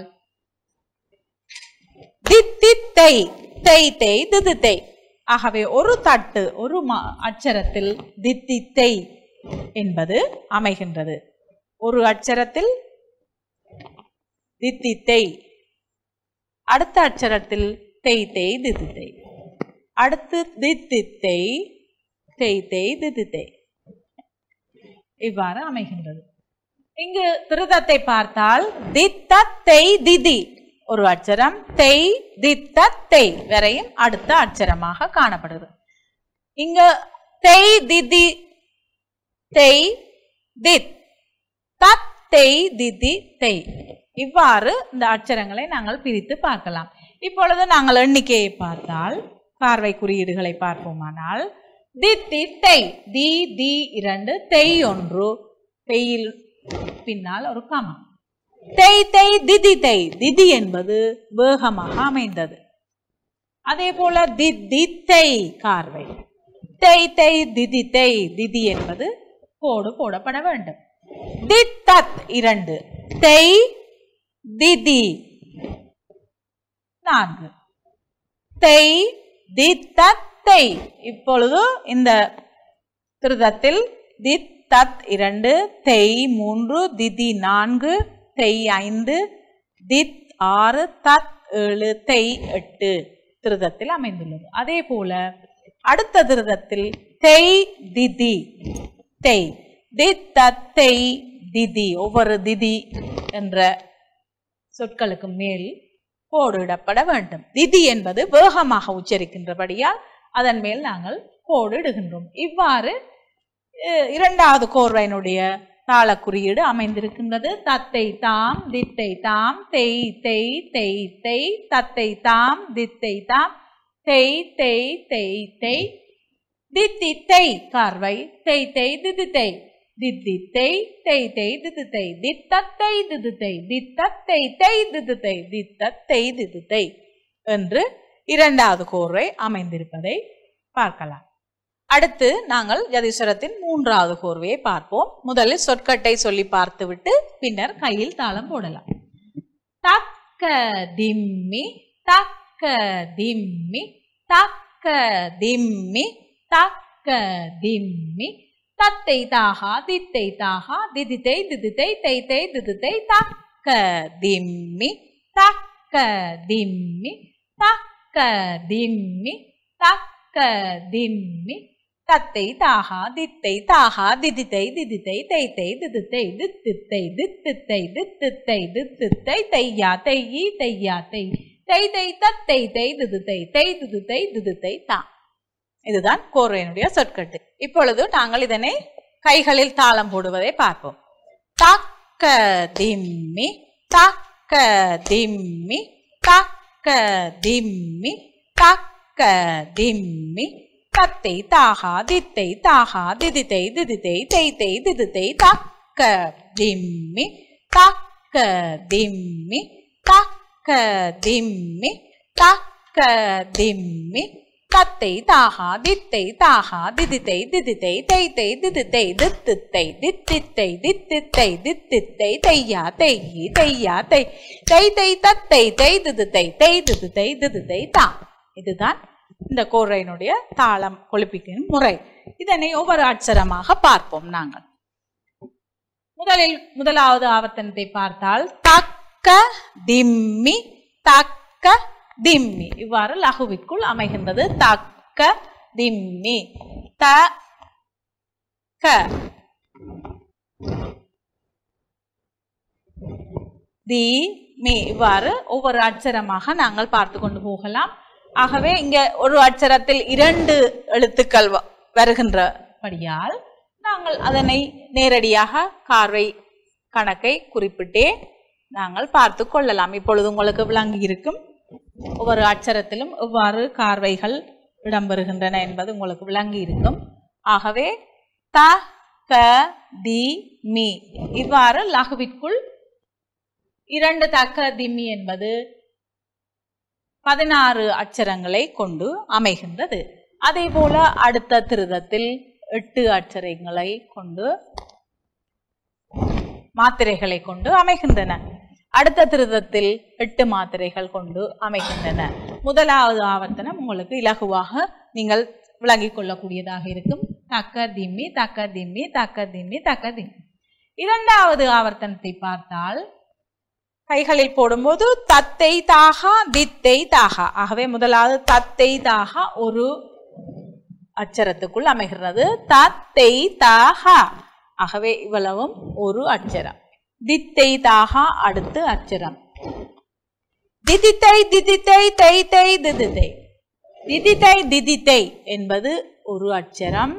தித்தி தெய் தெய் தெய் திது தெய் ஆகவே ஒரு தட்டு ஒரு மா- அட்சரத்தில் தித்தி தெய் என்பது அமைகின்றது ஒரு அட்சரத்தில் தித்தி தெய் அடுத்த அட்சரத்தில் தெய் தெய் திது தெய் அடுத்து தித்தி தெய் தெய் தெய் திது தெய் இவ்வாறு அமைகின்றது இங்கு திருதத்தை பார்த்தால் தித்த தெய் திதி ஒரு அட்சரம் தெய் தித்த தெய் வரையும் அடுத்த அட்சரமாக காணப்படுது இங்க தெய் திதி தெய் தித் தத் தெய் திதி தெய் இவ்வாறு இந்த அட்சரங்களை நாங்கள் பிரித்து பார்க்கலாம் இப்பொழுது நாங்கள் எண்ணிக்கையை பார்த்தால் பார்வை குறியீடுகளை பார்ப்போமானால் தித்தி தெய் தி தி இரண்டு தெய் ஒன்று தெய்யில் பின்னால் ஒரு கமா தெய் தெய் திதி தெய் திதி என்பது வேகமாக அமைந்தது அதே போல தித்தி தெய் கார்வை தெய் தெய் திதி தெய் திதி என்பது கோடு போடப்பட வேண்டும் தித்தத் இரண்டு தெய் திதி நான்கு தெய் தித்தத் தெய் இப்பொழுது இந்த திருதத்தில் தித் தத் இரண்டு தெய் மூன்று திதி நான்கு தெய் ஐந்து தித் ஆறு தத் ஏழு தெய் எட்டு திருதத்தில் அமைந்துள்ளது அதே போல அடுத்த திருதத்தில் தெய் திதி தெய் தித் தத் தெய் திதி ஒவ்வொரு திதி என்ற சொற்களுக்கு மேல் கோடிடப்பட வேண்டும் திதி என்பது வேகமாக உச்சரிக்கின்றபடியால் அதன் மேல் நாங்கள் கோடு இடுகின்றோம் இவ்வாறு அஹ், இரண்டாவது கோர்வையினுடைய தாள குறியீடு அமைந்திருக்கின்றது தத்தை தாம் தித்தை தாம் தெய் தெய் தெய் தெய் தத்தை தாம் தித்தை தாம் தெய் தெய் தெய் தெய் தித்தி தெய் கார்வை தெய் தெய் திதி தெய் தித்தி தெய் தெய் தெய் திது தெய் தித்தத்தை திது தெய் தித்தத்தை தெய் திது தெய் தித்தத்தை திது தெய் என்று இரண்டாவது கோர்வை அமைந்திருப்பதை பார்க்கலாம் அடுத்து நாங்கள் யதீஸ்வரத்தின் மூன்றாவது கோர்வையை பார்ப்போம் முதலில் சொற்கட்டை சொல்லி பார்த்துவிட்டு பின்னர் கையில் தாளம் போடலாம் தக்க திம்மி தக்க திம்மி தக்க திம்மி தக்க திம்மி தத்தை தாகா தித்தை தாகா திதித்தை திதித்தை தைத்தை திதித்தை தக்க திம்மி தக்க திம்மி தக்க திம்மி தக்க திம்மி தத்தை தாகா தித்தை தாகா திதித்தை திதித்தை தைத்தை திதித்தை தித்தித்தை தித்தித்தை தித்தித்தை தித்தித்தை தையா தையி தையா தை தை தை தத்தை தை திதித்தை தை திதித்தை திதித்தை தா இதுதான் கோர்வையினுடைய சொற்கட்டு இப்பொழுது நாங்கள் இதனை கைகளில் தாளம் போடுவதை பார்ப்போம் தக்க திம்மி தக்க திம்மி தக்க திம்மி தக்க திம்மி தத்தை தாகா தித்தை தாகா திதித்தை திதித்தை தைத்தை திதித்தை தக்க திம்மி தக்க திம்மி தக்க திம்மி தக்க திம்மி தத்தை தாகா தித்தை தாகா திதித்தை திதித்தை தைத்தை திதித்தை தித்தித்தை தித்தித்தை தித்தித்தை தித்தித்தை தையா தையி தையா தை தை தை தத்தை தை திதித்தை தை திதித்தை திதித்தை தா இதுதான் இந்த கோர்வையினுடைய தாளம் கொழுப்பிக்கும் முறை இதனை ஒவ்வொரு அட்சரமாக பார்ப்போம் நாங்கள் முதலில் முதலாவது ஆவர்த்தனத்தை பார்த்தால் தக்க திம்மி தக்க திம்மி இவ்வாறு லகுவிற்குள் அமைகின்றது தக்க திம்மி த க தி மி இவ்வாறு ஒவ்வொரு அட்சரமாக நாங்கள் பார்த்து கொண்டு போகலாம் ஆகவே இங்க ஒரு அட்சரத்தில் இரண்டு எழுத்துக்கள் வ- வருகின்றபடியால் நாங்கள் அதனை நேரடியாக கார்வை கணக்கை குறிப்பிட்டே நாங்கள் பார்த்து கொள்ளலாம் இப்பொழுது உங்களுக்கு விளங்கி இருக்கும் ஒவ்வொரு அட்சரத்திலும் எவ்வாறு கார்வைகள் இடம்பெறுகின்றன என்பது உங்களுக்கு விளங்கி இருக்கும் ஆகவே த க தி மி இவ்வாறு லகுவிற்குள் இரண்டு தக்க திம்மி என்பது பதினாறு அட்சரங்களை கொண்டு அமைகின்றது அதே போல அடுத்த திருதத்தில் எட்டு அட்சரங்களை கொண்டு மாத்திரைகளை கொண்டு அமைகின்றன அடுத்த திருதத்தில் எட்டு மாத்திரைகள் கொண்டு அமைகின்றன முதலாவது ஆவர்த்தனம் உங்களுக்கு இலகுவாக நீங்கள் விளங்கிக் கொள்ளக்கூடியதாக இருக்கும் தக்க திம்மி தக்க திம்மி தக்க திம்மி தக்க திம்மி இரண்டாவது ஆவர்த்தனத்தை பார்த்தால் கைகளில் போடும்போது தத்தை தாகா தித்தை தாகா ஆகவே முதலாவது தத்தை தாகா ஒரு அட்சரத்துக்குள் அமைகிறது தத்தை தாகா ஆகவே இவ்வளவும் ஒரு அட்சரம் தித்தை தாகா அடுத்து அட்சரம் திதித்தை திதித்தை தை தை திதித்தை திதித்தை திதித்தை என்பது ஒரு அட்சரம்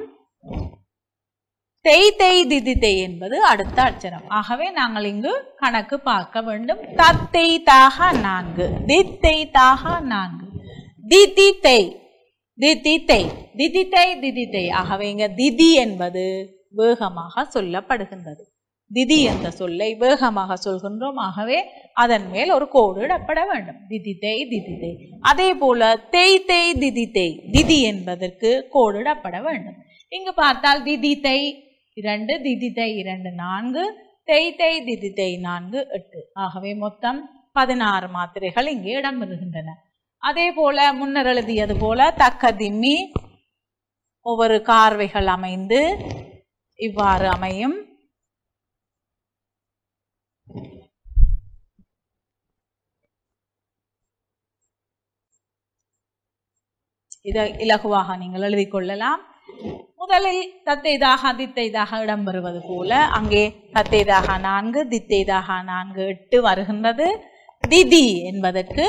தெய் தெய் திதித்தை என்பது அடுத்த அட்சரம் ஆகவே நாங்கள் இங்கு கணக்கு பார்க்க வேண்டும் தத்தை தாகா நான்கு தித்தை தாகா நான்கு திதி தெய் திதி தெய் திதி தெய் திதி தெய் ஆகவே இங்க திதி என்பது வேகமாக சொல்லப்படுகின்றது திதி என்ற சொல்லை வேகமாக சொல்கின்றோம் ஆகவே அதன் மேல் ஒரு கோடு இடப்பட வேண்டும் திதி தேய் திதி தேய் அதே போல தேய் தேய் திதி தேய் திதி என்பதற்கு கோடு இடப்பட வேண்டும் இங்கு பார்த்தால் திதி தேய் இரண்டு திதி தேய் இரண்டு நான்கு தேய் தேய் திதி தேய் நான்கு எட்டு ஆகவே மொத்தம் பதினாறு மாத்திரைகள் இங்கே இடம்பெறுகின்றன அதே போல முன்னர் எழுதியது போல தக்க திம்மி ஒவ்வொரு கார்வைகள் அமைந்து இவ்வாறு அமையும் இதை இலகுவாக நீங்கள் எழுதிக் கொள்ளலாம் முதலில் தத்தைதாக தித்தைதாக இடம்பெறுவது போல அங்கே தத்தைதாக நான்கு தித்தைதாக நான்கு எட்டு வருகின்றது திதி என்பதற்கு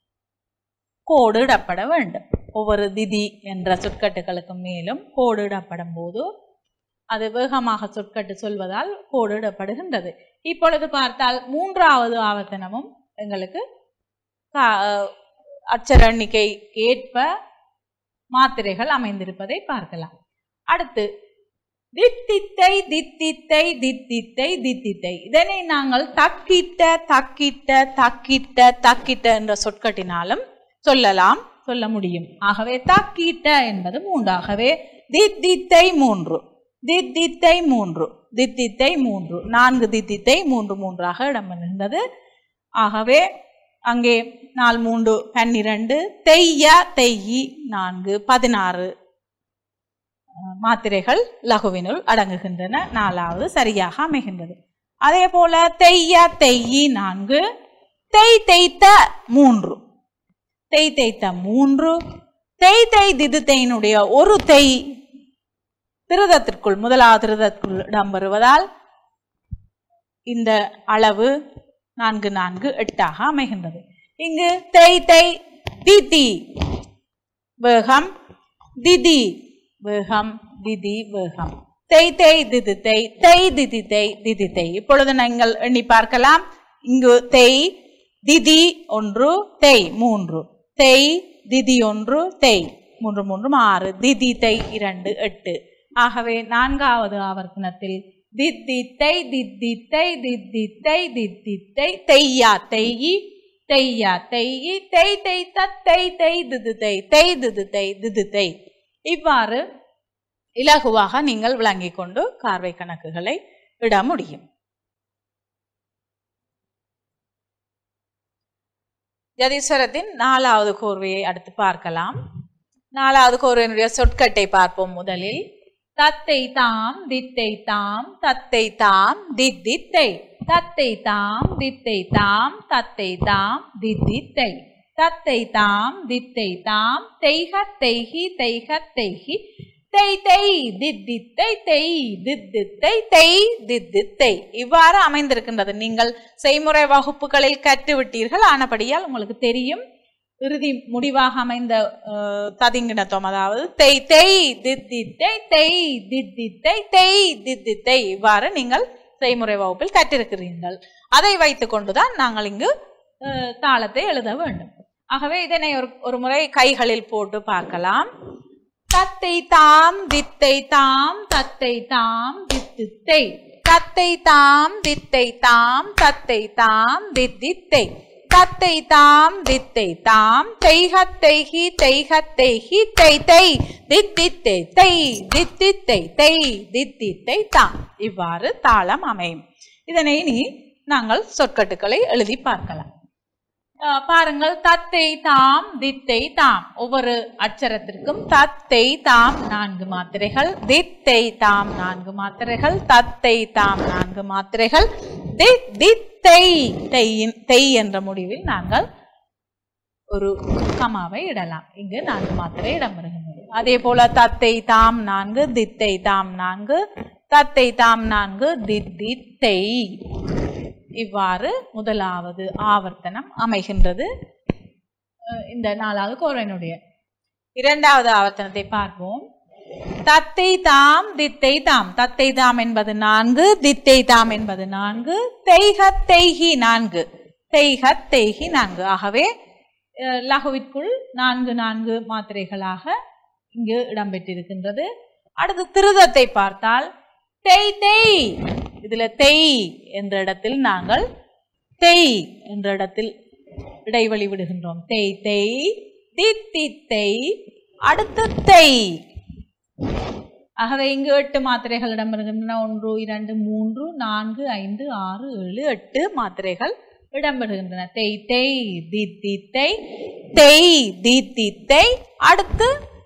கோடு இடப்பட வேண்டும் ஒவ்வொரு திதி என்ற சொற்கட்டுகளுக்கு மேலும் கோடு இடப்படும் போது அது வேகமாக சொற்கட்டு சொல்வதால் கோடு இடப்படுகின்றது இப்பொழுது பார்த்தால் மூன்றாவது ஆவர்த்தனமும் எங்களுக்கு கா- அட்சர எண்ணிக்கை ஏற்ப மாத்திரைகள் அமைந்திருப்பதை பார்க்கலாம் அடுத்து தித்தித்தை தித்தித்தை தித்தித்தை தித்தித்தை இதனை நாங்கள் தக்கிட்ட தக்கிட்ட தக்கிட்ட தக்கிட்ட என்ற சொற்கட்டினாலும் சொல்லலாம் சொல்ல முடியும் ஆகவே தக்கிட்ட என்பது மூன்றாகவே தித்தித்தை மூன்று தித்தித்தை மூன்று தித்தித்தை மூன்று நான்கு தித்தித்தை மூன்று மூன்றாக இடம்பெறுகின்றது ஆகவே அங்கே நாள் மூன்று பன்னிரண்டு தெய்ய தெய்யி நான்கு பதினாறு அஹ், மாத்திரைகள் லகுவினுள் அடங்குகின்றன நாலாவது சரியாக அமைகின்றது அதே போல தெய்ய தெய்யி நான்கு தெய் தேய்த்த மூன்று தெய் தேய்த்த மூன்று தெய் தெய் திதுத்தையினுடைய ஒரு தெய் திருதத்திற்குள் முதலாவது திருதத்திற்குள் இடம்பெறுவதால் இந்த அளவு நான்கு நான்கு எட்டாக அமைகின்றது இங்கு தெய் தெய் திதி வேகம் திதி வேகம் திதி வேகம் தெய் தெய் திதி தெய் தெய் திதி தெய் திதி தெய் இப்பொழுது நீங்கள் எண்ணி பார்க்கலாம் இங்கு தெய் திதி ஒன்று தெய் மூன்று தெய் திதி ஒன்று தெய் மூன்று மூன்றும் ஆறு திதி தெய் இரண்டு எட்டு ஆகவே நான்காவது ஆவர்த்தனத்தில் தித்தி தை தித்தி தை தித்தி தை தித்தி தை தெய்யா தெய்யி தெய்யா தெய்யி தெய் தெய் தத்தை தை திது தை தை திது தை திது தை இவ்வாறு இலகுவாக நீங்கள் விளங்கிக் கொண்டு கார்வை கணக்குகளை இட முடியும் ஜதீஸ்வரத்தின் நாலாவது கோர்வையை அடுத்து பார்க்கலாம் நாலாவது கோர்வையினுடைய சொற்கட்டை பார்ப்போம் முதலில் தத்தை தாம் தித்தை தாம் தத்தை தாம் தித்தித்தை தத்தை தாம் தித்தை தாம் தத்தை தாம் தித்தித்தை தத்தை தாம் தித்தை தாம் தெய்க தெய்கி தெய்க தெய்கி தெய் தெய் தித்தித்தை தெய் தித்தித்தை தெய் தித்தித்தை இவ்வாறு அமைந்திருக்கின்றது நீங்கள் செய்முறை வகுப்புகளில் கற்றுவிட்டீர்கள் ஆனபடியால் உங்களுக்கு தெரியும் இறுதி முடிவாக அமைந்த அஹ், ததிங்கிணத்துவம் அதாவது தெய் தெய் தித்தித்தை தெய் தித்தித்தை தெய் தித்தித்தை இவ்வாறு நீங்கள் செய்முறை வகுப்பில் கற்றிருக்கிறீர்கள் அதை வைத்துக் கொண்டுதான் நாங்கள் இங்கு அஹ், தாளத்தை எழுத வேண்டும் ஆகவே இதனை ஒரு ஒரு முறை கைகளில் போட்டு பார்க்கலாம் தத்தை தாம் தித்தை தாம் தத்தை தாம் தித்தித்தை தத்தை தாம் தித்தை தாம் தத்தை தாம் தித்தித்தை தத்தை தாம் தித்தை தாம் தெய்கத் தெய்கி தெய்கத் தெய்கி தெய் தெய் தித்தித்தை தெய் தித்தித்தை தெய் தித்தித்தை தாம் இவ்வாறு தாளம் அமையும் இதனை இனி நாங்கள் சொற்கட்டுக்களை எழுதி பார்க்கலாம் அஹ் பாருங்கள் தத்தை தாம் தித்தை தாம் ஒவ்வொரு அட்சரத்திற்கும் தத்தை தாம் நான்கு மாத்திரைகள் தித்தை தாம் நான்கு மாத்திரைகள் தத்தை தாம் நான்கு மாத்திரைகள் தி தித்தை தெய்யின் தெய் என்ற முடிவில் நாங்கள் ஒரு கமாவை இடலாம் இங்கு நான்கு மாத்திரை இடம்பெறுகின்றது அதே போல தத்தை தாம் நான்கு தித்தை தாம் நான்கு தத்தை தாம் நான்கு தித்தித்தை இவ்வாறு முதலாவது ஆவர்த்தனம் அமைகின்றது அஹ் இந்த நாலாவது கோரனுடைய இரண்டாவது ஆவர்த்தனத்தை பார்ப்போம் தத்தை தாம் தித்தை தாம் தத்தை தாம் என்பது நான்கு தித்தை தாம் என்பது நான்கு தெய்க தெய்கி நான்கு தெய்க தெய்கி நான்கு ஆகவே அஹ், லகுவிற்குள் நான்கு நான்கு மாத்திரைகளாக இங்கு இடம்பெற்றிருக்கின்றது அடுத்து திருதத்தை பார்த்தால் தெய் தெய் இதுல தெய் என்ற இடத்தில் நாங்கள் தெய் என்ற இடத்தில் இடைவெளி விடுகின்றோம் தெய் தெய் தித்தி தெய் அடுத்து தெய் ஆகவே இங்கு எட்டு மாத்திரைகள் இடம்பெறுகின்றன ஒன்று இரண்டு மூன்று நான்கு ஐந்து ஆறு ஏழு எட்டு மாத்திரைகள் இடம்பெறுகின்றன தெய் தெய் தித்தி தெய் தெய் தித்தி தெய் அடுத்து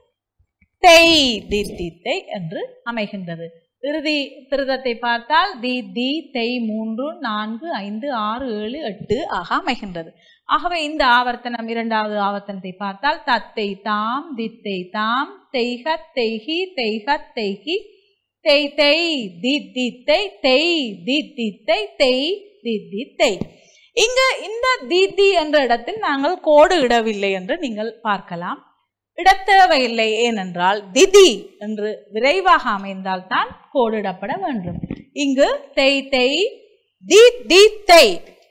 தெய் தித்தித்தை என்று அமைகின்றது இறுதி திருதத்தை பார்த்தால் தி தி தெய் மூன்று நான்கு ஐந்து ஆறு ஏழு எட்டு ஆக அமைகின்றது ஆகவே இந்த ஆவர்த்தனம் இரண்டாவது ஆவர்த்தனத்தை பார்த்தால் தத்தை தாம் தித்தை தாம் தெய்க தெய்கி தெய்க தெய்கி தெய் தெய் தி தித்தை தெய் தி தித்தை தெய் தி தித்தை இங்கு இந்த தீதி என்ற இடத்தில் நாங்கள் கோடு இடவில்லை என்று நீங்கள் பார்க்கலாம் இடத்தேவையில்லை ஏனென்றால் திதி என்று விரைவாக அமைந்தால்தான் கோடிடப்பட வேண்டும் இங்கு தெய் தெய் தி தி தெய்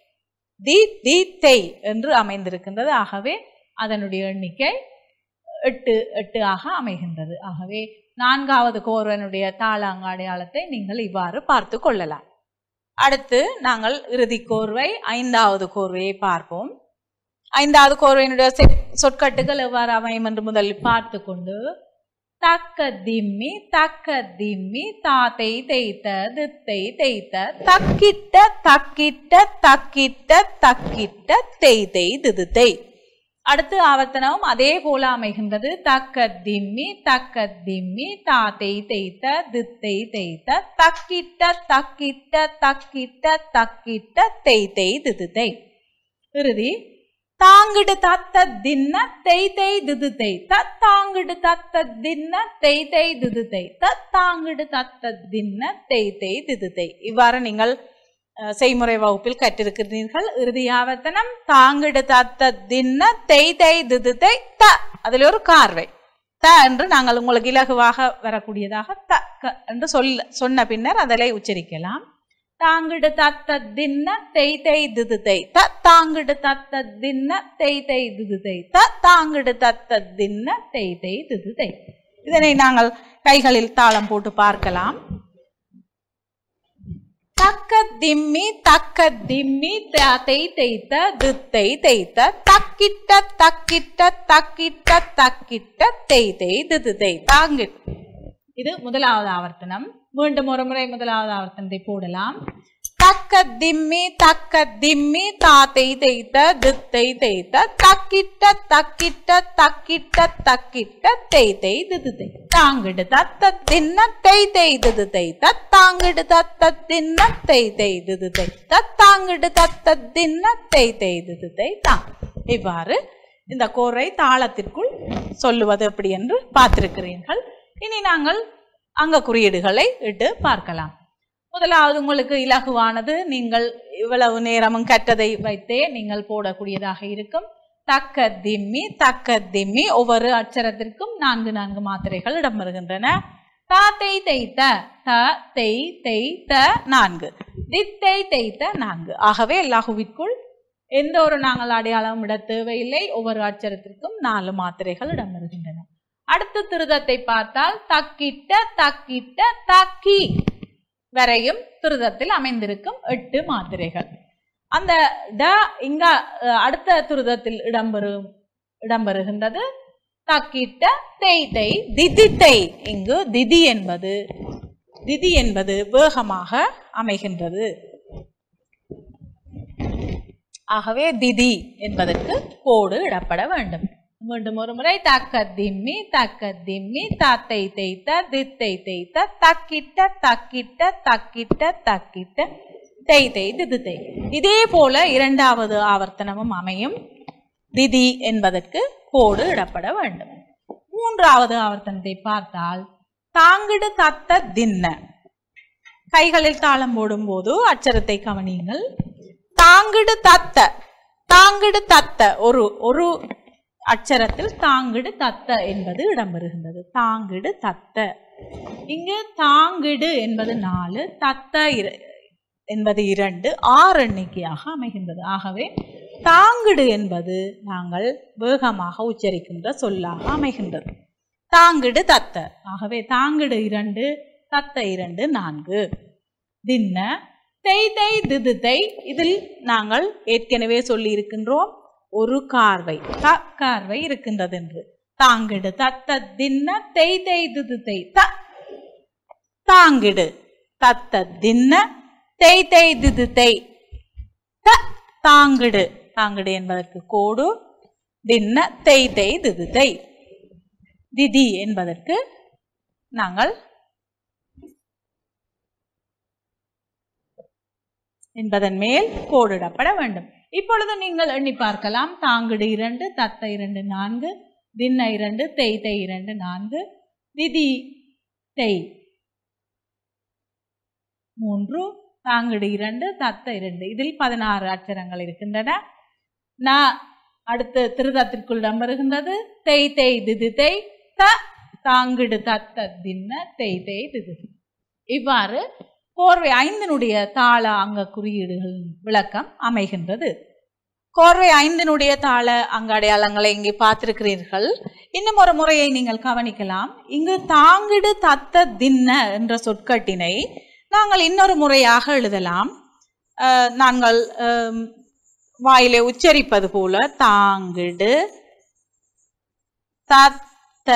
தி தி தெய் என்று அமைந்திருக்கின்றது ஆகவே அதனுடைய எண்ணிக்கை எட்டு எட்டு ஆக அமைகின்றது ஆகவே நான்காவது கோர்வனுடைய தாளாங்க அடையாளத்தை நீங்கள் இவ்வாறு பார்த்து கொள்ளலாம் அடுத்து நாங்கள் இறுதி கோர்வை ஐந்தாவது கோர்வையை பார்ப்போம் ஐந்தாவது கோர்வையினுடைய செ- சொற்கட்டுகள் எவ்வாறு அமையும் என்று முதலில் பார்த்து கொண்டு தக்க திம்மி தக்க திம்மி தாத்தை தேய்த்த தித்தை தேய்த்த தக்கிட்ட தக்கிட்ட தக்கிட்ட தக்கிட்ட தேய் தேய் திதுத்தை அடுத்து ஆவர்த்தனமும் அதே போல அமைகின்றது தக்க திம்மி தக்க திம்மி தாத்தை தேய்த்த தித்தை தேய்த்த தக்கிட்ட தக்கிட்ட தக்கிட்ட தக்கிட்ட தேய் தேய் திதுத்தை இறுதி தாங்கிடு தத்த தின்ன தெய் தெய் திதுத்தை தத்தாங்கிடு தத்த தின்ன தெய் தெய் திதுத்தை தத்தாங்கிடு தத்த தின்ன தெய் தெய் திதுத்தை இவ்வாறு நீங்கள் அஹ், செய்முறை வகுப்பில் கற்றிருக்கிறீர்கள் இறுதி ஆவர்த்தனம் தாங்கிடு தத்த தின்ன தெய் தெய் திதுத்தை த அதில் ஒரு கார்வை த என்று நாங்கள் உங்களுக்கு இலகுவாக வரக்கூடியதாக த க என்று சொல்ல சொன்ன பின்னர் அதனை உச்சரிக்கலாம் தாங்கிடு தத்த தின்ன தெய் தெய் திதுதை த தாங்கிடு தத்த தின்ன தெய் தெய் திதுதை த தாங்கிடு தத்த தின்ன தெய் தெய் திதுதை இதனை நாங்கள் கைகளில் தாளம் போட்டு பார்க்கலாம் தக்க திம்மி தக்க திம்மி தாத்தை தேய்த்த தித்தை தேய்த்த தக்கிட்ட தக்கிட்ட தக்கிட்ட தக்கிட்ட தேய் தேய் திதுதை தாங்கு இது முதலாவது ஆவர்த்தனம் மீண்டும் ஒரு முறை முதலாவது ஆவர்த்தனத்தை போடலாம் தக்க திம்மி தக்க திம்மி தாத்தை தேய்த்த தித்தை தேய்த்த தக்கிட்ட தக்கிட்ட தக்கிட்ட தக்கிட்ட தேய் தேய் திது தேய் தாங்கிடு தத்த தின்ன தேய் தேய் திது தேய் தத்தாங்கிடு தத்த தின்ன தேய் தேய் திது தேய் தத்தாங்கிடு தத்த தின்ன தேய் தேய் திது தேய் தான் இவ்வாறு இந்த கோரை தாளத்திற்குள் சொல்லுவது எப்படி என்று பார்த்திருக்கிறீர்கள் இனி நாங்கள் அங்க குறியீடுகளை இட்டு பார்க்கலாம் முதலாவது உங்களுக்கு இலகுவானது நீங்கள் இவ்வளவு நேரமும் கற்றதை வைத்தே நீங்கள் போடக்கூடியதாக இருக்கும் தக்க திம்மி தக்க திம்மி ஒவ்வொரு அச்சரத்திற்கும் நான்கு நான்கு மாத்திரைகள் இடம்பெறுகின்றன தா தெய் தேய்த்த த தெய் தெய் த நான்கு தித்தை தேய்த்த நான்கு ஆகவே லகுவிற்குள் எந்த ஒரு நாங்கள் அடையாளம் விட தேவையில்லை ஒவ்வொரு அச்சரத்திற்கும் நாலு மாத்திரைகள் இடம்பெறுகின்றன அடுத்த திருதத்தை பார்த்தால் தக்கிட்ட தக்கிட்ட தக்கி வரையும் துரிதத்தில் அமைந்திருக்கும் எட்டு மாத்திரைகள் அந்த ட இங்க அஹ், அடுத்த துரிதத்தில் இடம்பெறும் இடம்பெறுகின்றது தக்கிட்ட தேய் தேய் திதி தேய் இங்கு திதி என்பது திதி என்பது வேகமாக அமைகின்றது ஆகவே திதி என்பதற்கு கோடு இடப்பட வேண்டும் மீண்டும் ஒரு முறை தக்க திம்மி தக்க திம்மி தத்தை தேய்த்த தித்தை தேய்த்த தக்கிட்ட தக்கிட்ட தக்கிட்ட தக்கிட்ட தேய் தேய் திது தேய் இதே போல இரண்டாவது ஆவர்த்தனமும் அமையும் திதி என்பதற்கு கோடு இடப்பட வேண்டும் மூன்றாவது ஆவர்த்தனத்தை பார்த்தால் தாங்கிடு தத்த தின்ன கைகளில் தாளம் போடும்போது அச்சரத்தை கவனியுங்கள் தாங்கிடு தத்த தாங்கிடு தத்த ஒரு ஒரு அச்சரத்தில் தாங்கிடு தத்த என்பது இடம்பெறுகின்றது தாங்கிடு தத்த இங்கு தாங்கிடு என்பது நாலு தத்த இர- என்பது இரண்டு ஆறு எண்ணிக்கையாக அமைகின்றது ஆகவே தாங்கிடு என்பது நாங்கள் வேகமாக உச்சரிக்கின்ற சொல்லாக அமைகின்றது தாங்கிடு தத்த ஆகவே தாங்கிடு இரண்டு தத்த இரண்டு நான்கு தின்ன தெய் தெய் திது தெய் இதில் நாங்கள் ஏற்கனவே சொல்லி இருக்கின்றோம் ஒரு கார்வை த கார்வை இருக்கின்றது என்று தாங்கிடு தத்த தின்ன தெய் தெய் திது தெய் த தாங்கிடு தத்த தின்ன தெய் தெய் திது தெய் த தாங்கிடு தாங்கிடு என்பதற்கு கோடு தின்ன தெய் தெய் திது தெய் திதி என்பதற்கு நாங்கள் என்பதன் மேல் கோடிடப்பட வேண்டும் இப்பொழுது நீங்கள் எண்ணி பார்க்கலாம் தாங்கிடு இரண்டு தத்த இரண்டு நான்கு தின்ன இரண்டு தெய் தெய் இரண்டு நான்கு திதி தெய் மூன்று தாங்கிடு இரண்டு தத்த இரண்டு இதில் பதினாறு அச்சரங்கள் இருக்கின்றன ந அடுத்த திருதத்திற்குள் இடம்பெறுகின்றது தெய் தெய் திதி தெய் த தாங்கிடு தத்த தின்ன தெய் தெய் திதி இவ்வாறு கோர்வை ஐந்தினுடைய தாள அங்க குறியீடுகள் விளக்கம் அமைகின்றது கோர்வை ஐந்தினுடைய தாள அங்க அடையாளங்களை இங்கே பார்த்திருக்கிறீர்கள் இன்னும் ஒரு முறையை நீங்கள் கவனிக்கலாம் இங்கு தாங்கிடு தத்த தின்ன என்ற சொற்கட்டினை நாங்கள் இன்னொரு முறையாக எழுதலாம் அஹ், நாங்கள் அம், வாயிலே உச்சரிப்பது போல தாங்கிடு தத்த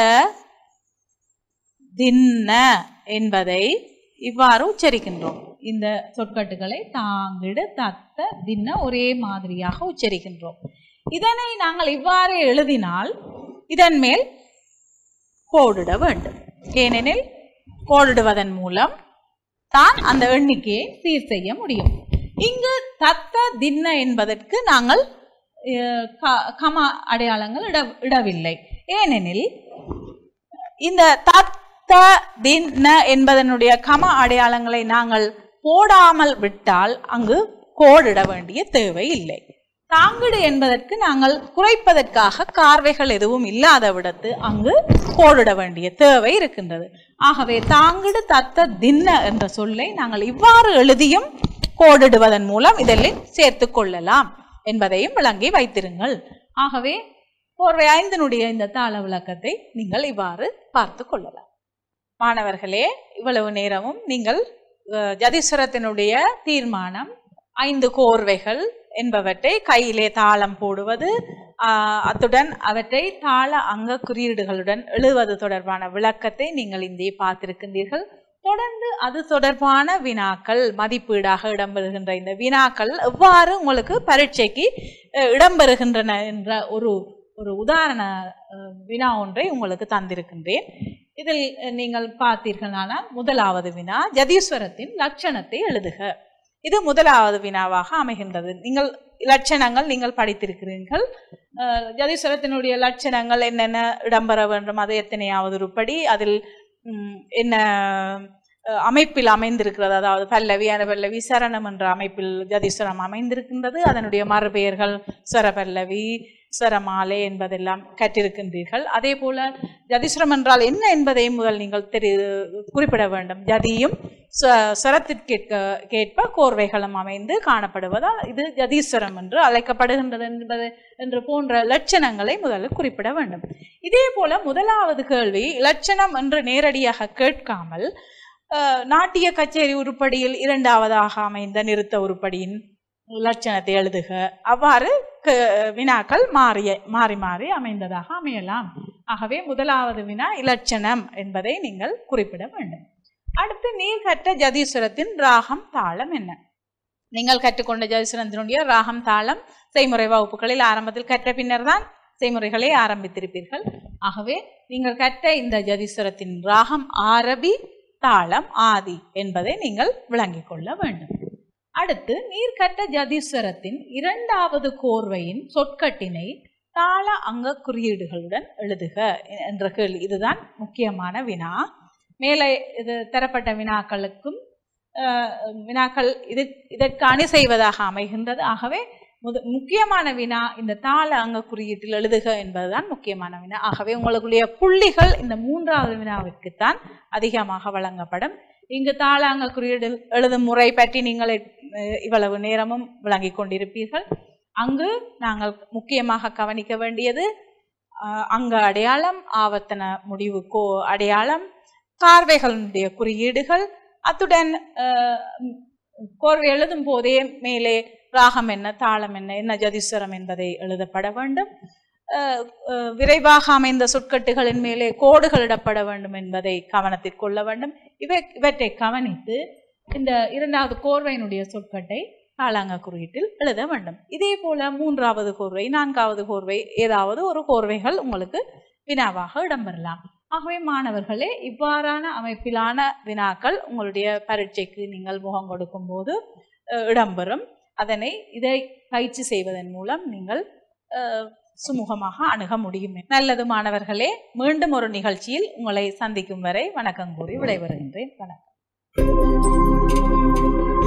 தின்ன என்பதை இவ்வாறு உச்சரிக்கின்றோம் இந்த சொற்கட்டுகளை தாங்கிடு தத்த தின்ன ஒரே மாதிரியாக உச்சரிக்கின்றோம் இதனை நாங்கள் இவ்வாறு எழுதினால் இதன் மேல் கோடிட வேண்டும் ஏனெனில் கோடிடுவதன் மூலம் தான் அந்த எண்ணிக்கையை சீர் செய்ய முடியும் இங்கு தத்த தின்ன என்பதற்கு நாங்கள் அஹ், க- கம அடையாளங்கள் இட இடவில்லை ஏனெனில் இந்த தத்த தின்ன என்பதனுடைய கம அடையாளங்களை நாங்கள் போடாமல் விட்டால் அங்கு கோடிட வேண்டிய தேவை இல்லை தாங்கிடு என்பதற்கு நாங்கள் குறைப்பதற்காக கார்வைகள் எதுவும் இல்லாத விடத்து அங்கு கோடிட வேண்டிய தேவை இருக்கின்றது ஆகவே தாங்கிடு தத்த தின்ன என்ற சொல்லை நாங்கள் இவ்வாறு எழுதியும் கோடிடுவதன் மூலம் இதில் சேர்த்து கொள்ளலாம் என்பதையும் விளங்கி வைத்திருங்கள் ஆகவே கோர்வை ஐந்தினுடைய இந்த தாள விளக்கத்தை நீங்கள் இவ்வாறு பார்த்து கொள்ளலாம் மாணவர்களே இவ்வளவு நேரமும் நீங்கள் அஹ், ஜதீஸ்வரத்தினுடைய தீர்மானம் ஐந்து கோர்வைகள் என்பவற்றை கையிலே தாளம் போடுவது ஆஹ், அத்துடன் அவற்றை தாள அங்க குறியீடுகளுடன் எழுதுவது தொடர்பான விளக்கத்தை நீங்கள் இங்கே பார்த்திருக்கின்றீர்கள் தொடர்ந்து அது தொடர்பான வினாக்கள் மதிப்பீடாக இடம்பெறுகின்ற இந்த வினாக்கள் எவ்வாறு உங்களுக்கு பரீட்சைக்கு அஹ், இடம்பெறுகின்றன என்ற ஒரு ஒரு உதாரண அஹ், வினா ஒன்றை உங்களுக்கு தந்திருக்கின்றேன் இதில் அஹ், நீங்கள் பார்த்தீர்களானால் முதலாவது வினா ஜதீஸ்வரத்தின் லட்சணத்தை எழுதுக இது முதலாவது வினாவாக அமைகின்றது நீங்கள் லட்சணங்கள் நீங்கள் படித்திருக்கிறீர்கள் அஹ், ஜதீஸ்வரத்தினுடைய லட்சணங்கள் என்னென்ன இடம்பெற வேண்டும் அது எத்தனையாவது உருப்படி அதில் ம், என்ன அஹ், அமைப்பில் அமைந்திருக்கிறது அதாவது பல்லவி அனபல்லவி சரணம் என்ற அமைப்பில் ஜதீஸ்வரம் அமைந்திருக்கின்றது அதனுடைய மறுபெயர்கள் ஸ்வரபல்லவி ஸ்வரமாலை என்பதெல்லாம் கற்றிருக்கின்றீர்கள் அதே போல ஜதீஸ்வரம் என்றால் என்ன என்பதை முதல் நீங்கள் தெரி குறிப்பிட வேண்டும் ஜதியும் ஸ்வ- ஸ்வரத்திற்கேற்க கேற்ப கோர்வைகளும் அமைந்து காணப்படுவதால் இது ஜதீஸ்வரம் என்று அழைக்கப்படுகின்றது என்பது என்று போன்ற லட்சணங்களை முதலில் குறிப்பிட வேண்டும் இதே போல முதலாவது கேள்வி இலட்சணம் என்று நேரடியாக கேட்காமல் அஹ், நாட்டிய கச்சேரி உருப்படியில் இரண்டாவதாக அமைந்த நிறுத்த உருப்படியின் லட்சணத்தை எழுதுக அவ்வாறு க- வினாக்கள் மாறிய மாறி மாறி அமைந்ததாக அமையலாம் ஆகவே முதலாவது வினா இலட்சணம் என்பதை நீங்கள் குறிப்பிட வேண்டும் அடுத்து நீர் கற்ற ஜதீஸ்வரத்தின் ராகம் தாளம் என்ன நீங்கள் கற்றுக்கொண்ட ஜதீஸ்வரத்தினுடைய ராகம் தாளம் செய்முறை வகுப்புகளில் ஆரம்பத்தில் கற்ற பின்னர் தான் செய்முறைகளை ஆரம்பித்திருப்பீர்கள் ஆகவே நீங்கள் கற்ற இந்த ஜதீஸ்வரத்தின் ராகம் ஆரபி தாளம் ஆதி என்பதை நீங்கள் விளங்கிக் கொள்ள வேண்டும் அடுத்து நீர் கற்ற ஜதீஸ்வரத்தின் இரண்டாவது கோர்வையின் சொற்கட்டினை தாள அங்க குறியீடுகளுடன் எழுதுக என்ற கேள்வி இதுதான் முக்கியமான வினா மேலே இது தரப்பட்ட வினாக்களுக்கும் அஹ், வினாக்கள் இது இதற்கு அணி செய்வதாக அமைகின்றது ஆகவே முத முக்கியமான வினா இந்த தாள அங்க குறியீட்டில் எழுதுக என்பதுதான் முக்கியமான வினா ஆகவே உங்களுடைய புள்ளிகள் இந்த மூன்றாவது வினாவிற்குத்தான் அதிகமாக வழங்கப்படும் இங்கு தாளாங்க குறியீடு எழுதும் முறை பற்றி நீங்கள் அஹ், இவ்வளவு நேரமும் விளங்கிக் கொண்டிருப்பீர்கள் அங்கு நாங்கள் முக்கியமாக கவனிக்க வேண்டியது அஹ், அங்க அடையாளம் ஆவர்த்தன முடிவு கோ அடையாளம் கார்வைகளுடைய குறியீடுகள் அத்துடன் அஹ், ம், கோர்வை எழுதும் போதே மேலே ராகம் என்ன தாளம் என்ன என்ன ஜதீஸ்வரம் என்பதை எழுதப்பட வேண்டும் அஹ், அஹ், விரைவாக அமைந்த சொற்கட்டுகளின் மேலே கோடுகள் இடப்பட வேண்டும் என்பதை கவனத்தில் கொள்ள வேண்டும் இவை இவற்றை கவனித்து இந்த இரண்டாவது கோர்வையினுடைய சொற்கட்டை காலாங்க குறியீட்டில் எழுத வேண்டும் இதே போல மூன்றாவது கோர்வை நான்காவது கோர்வை ஏதாவது ஒரு கோர்வைகள் உங்களுக்கு வினாவாக இடம்பெறலாம் ஆகவே மாணவர்களே இவ்வாறான அமைப்பிலான வினாக்கள் உங்களுடைய பரீட்சைக்கு நீங்கள் முகம் கொடுக்கும் போது அஹ், இடம்பெறும் அதனை இதை பயிற்சி செய்வதன் மூலம் நீங்கள் அஹ், சுமூகமாக அணுக முடியும் நல்லது மாணவர்களே மீண்டும் ஒரு நிகழ்ச்சியில் உங்களை சந்திக்கும் வரை வணக்கம் கூறி விடைபெறுகின்றேன் வணக்கம்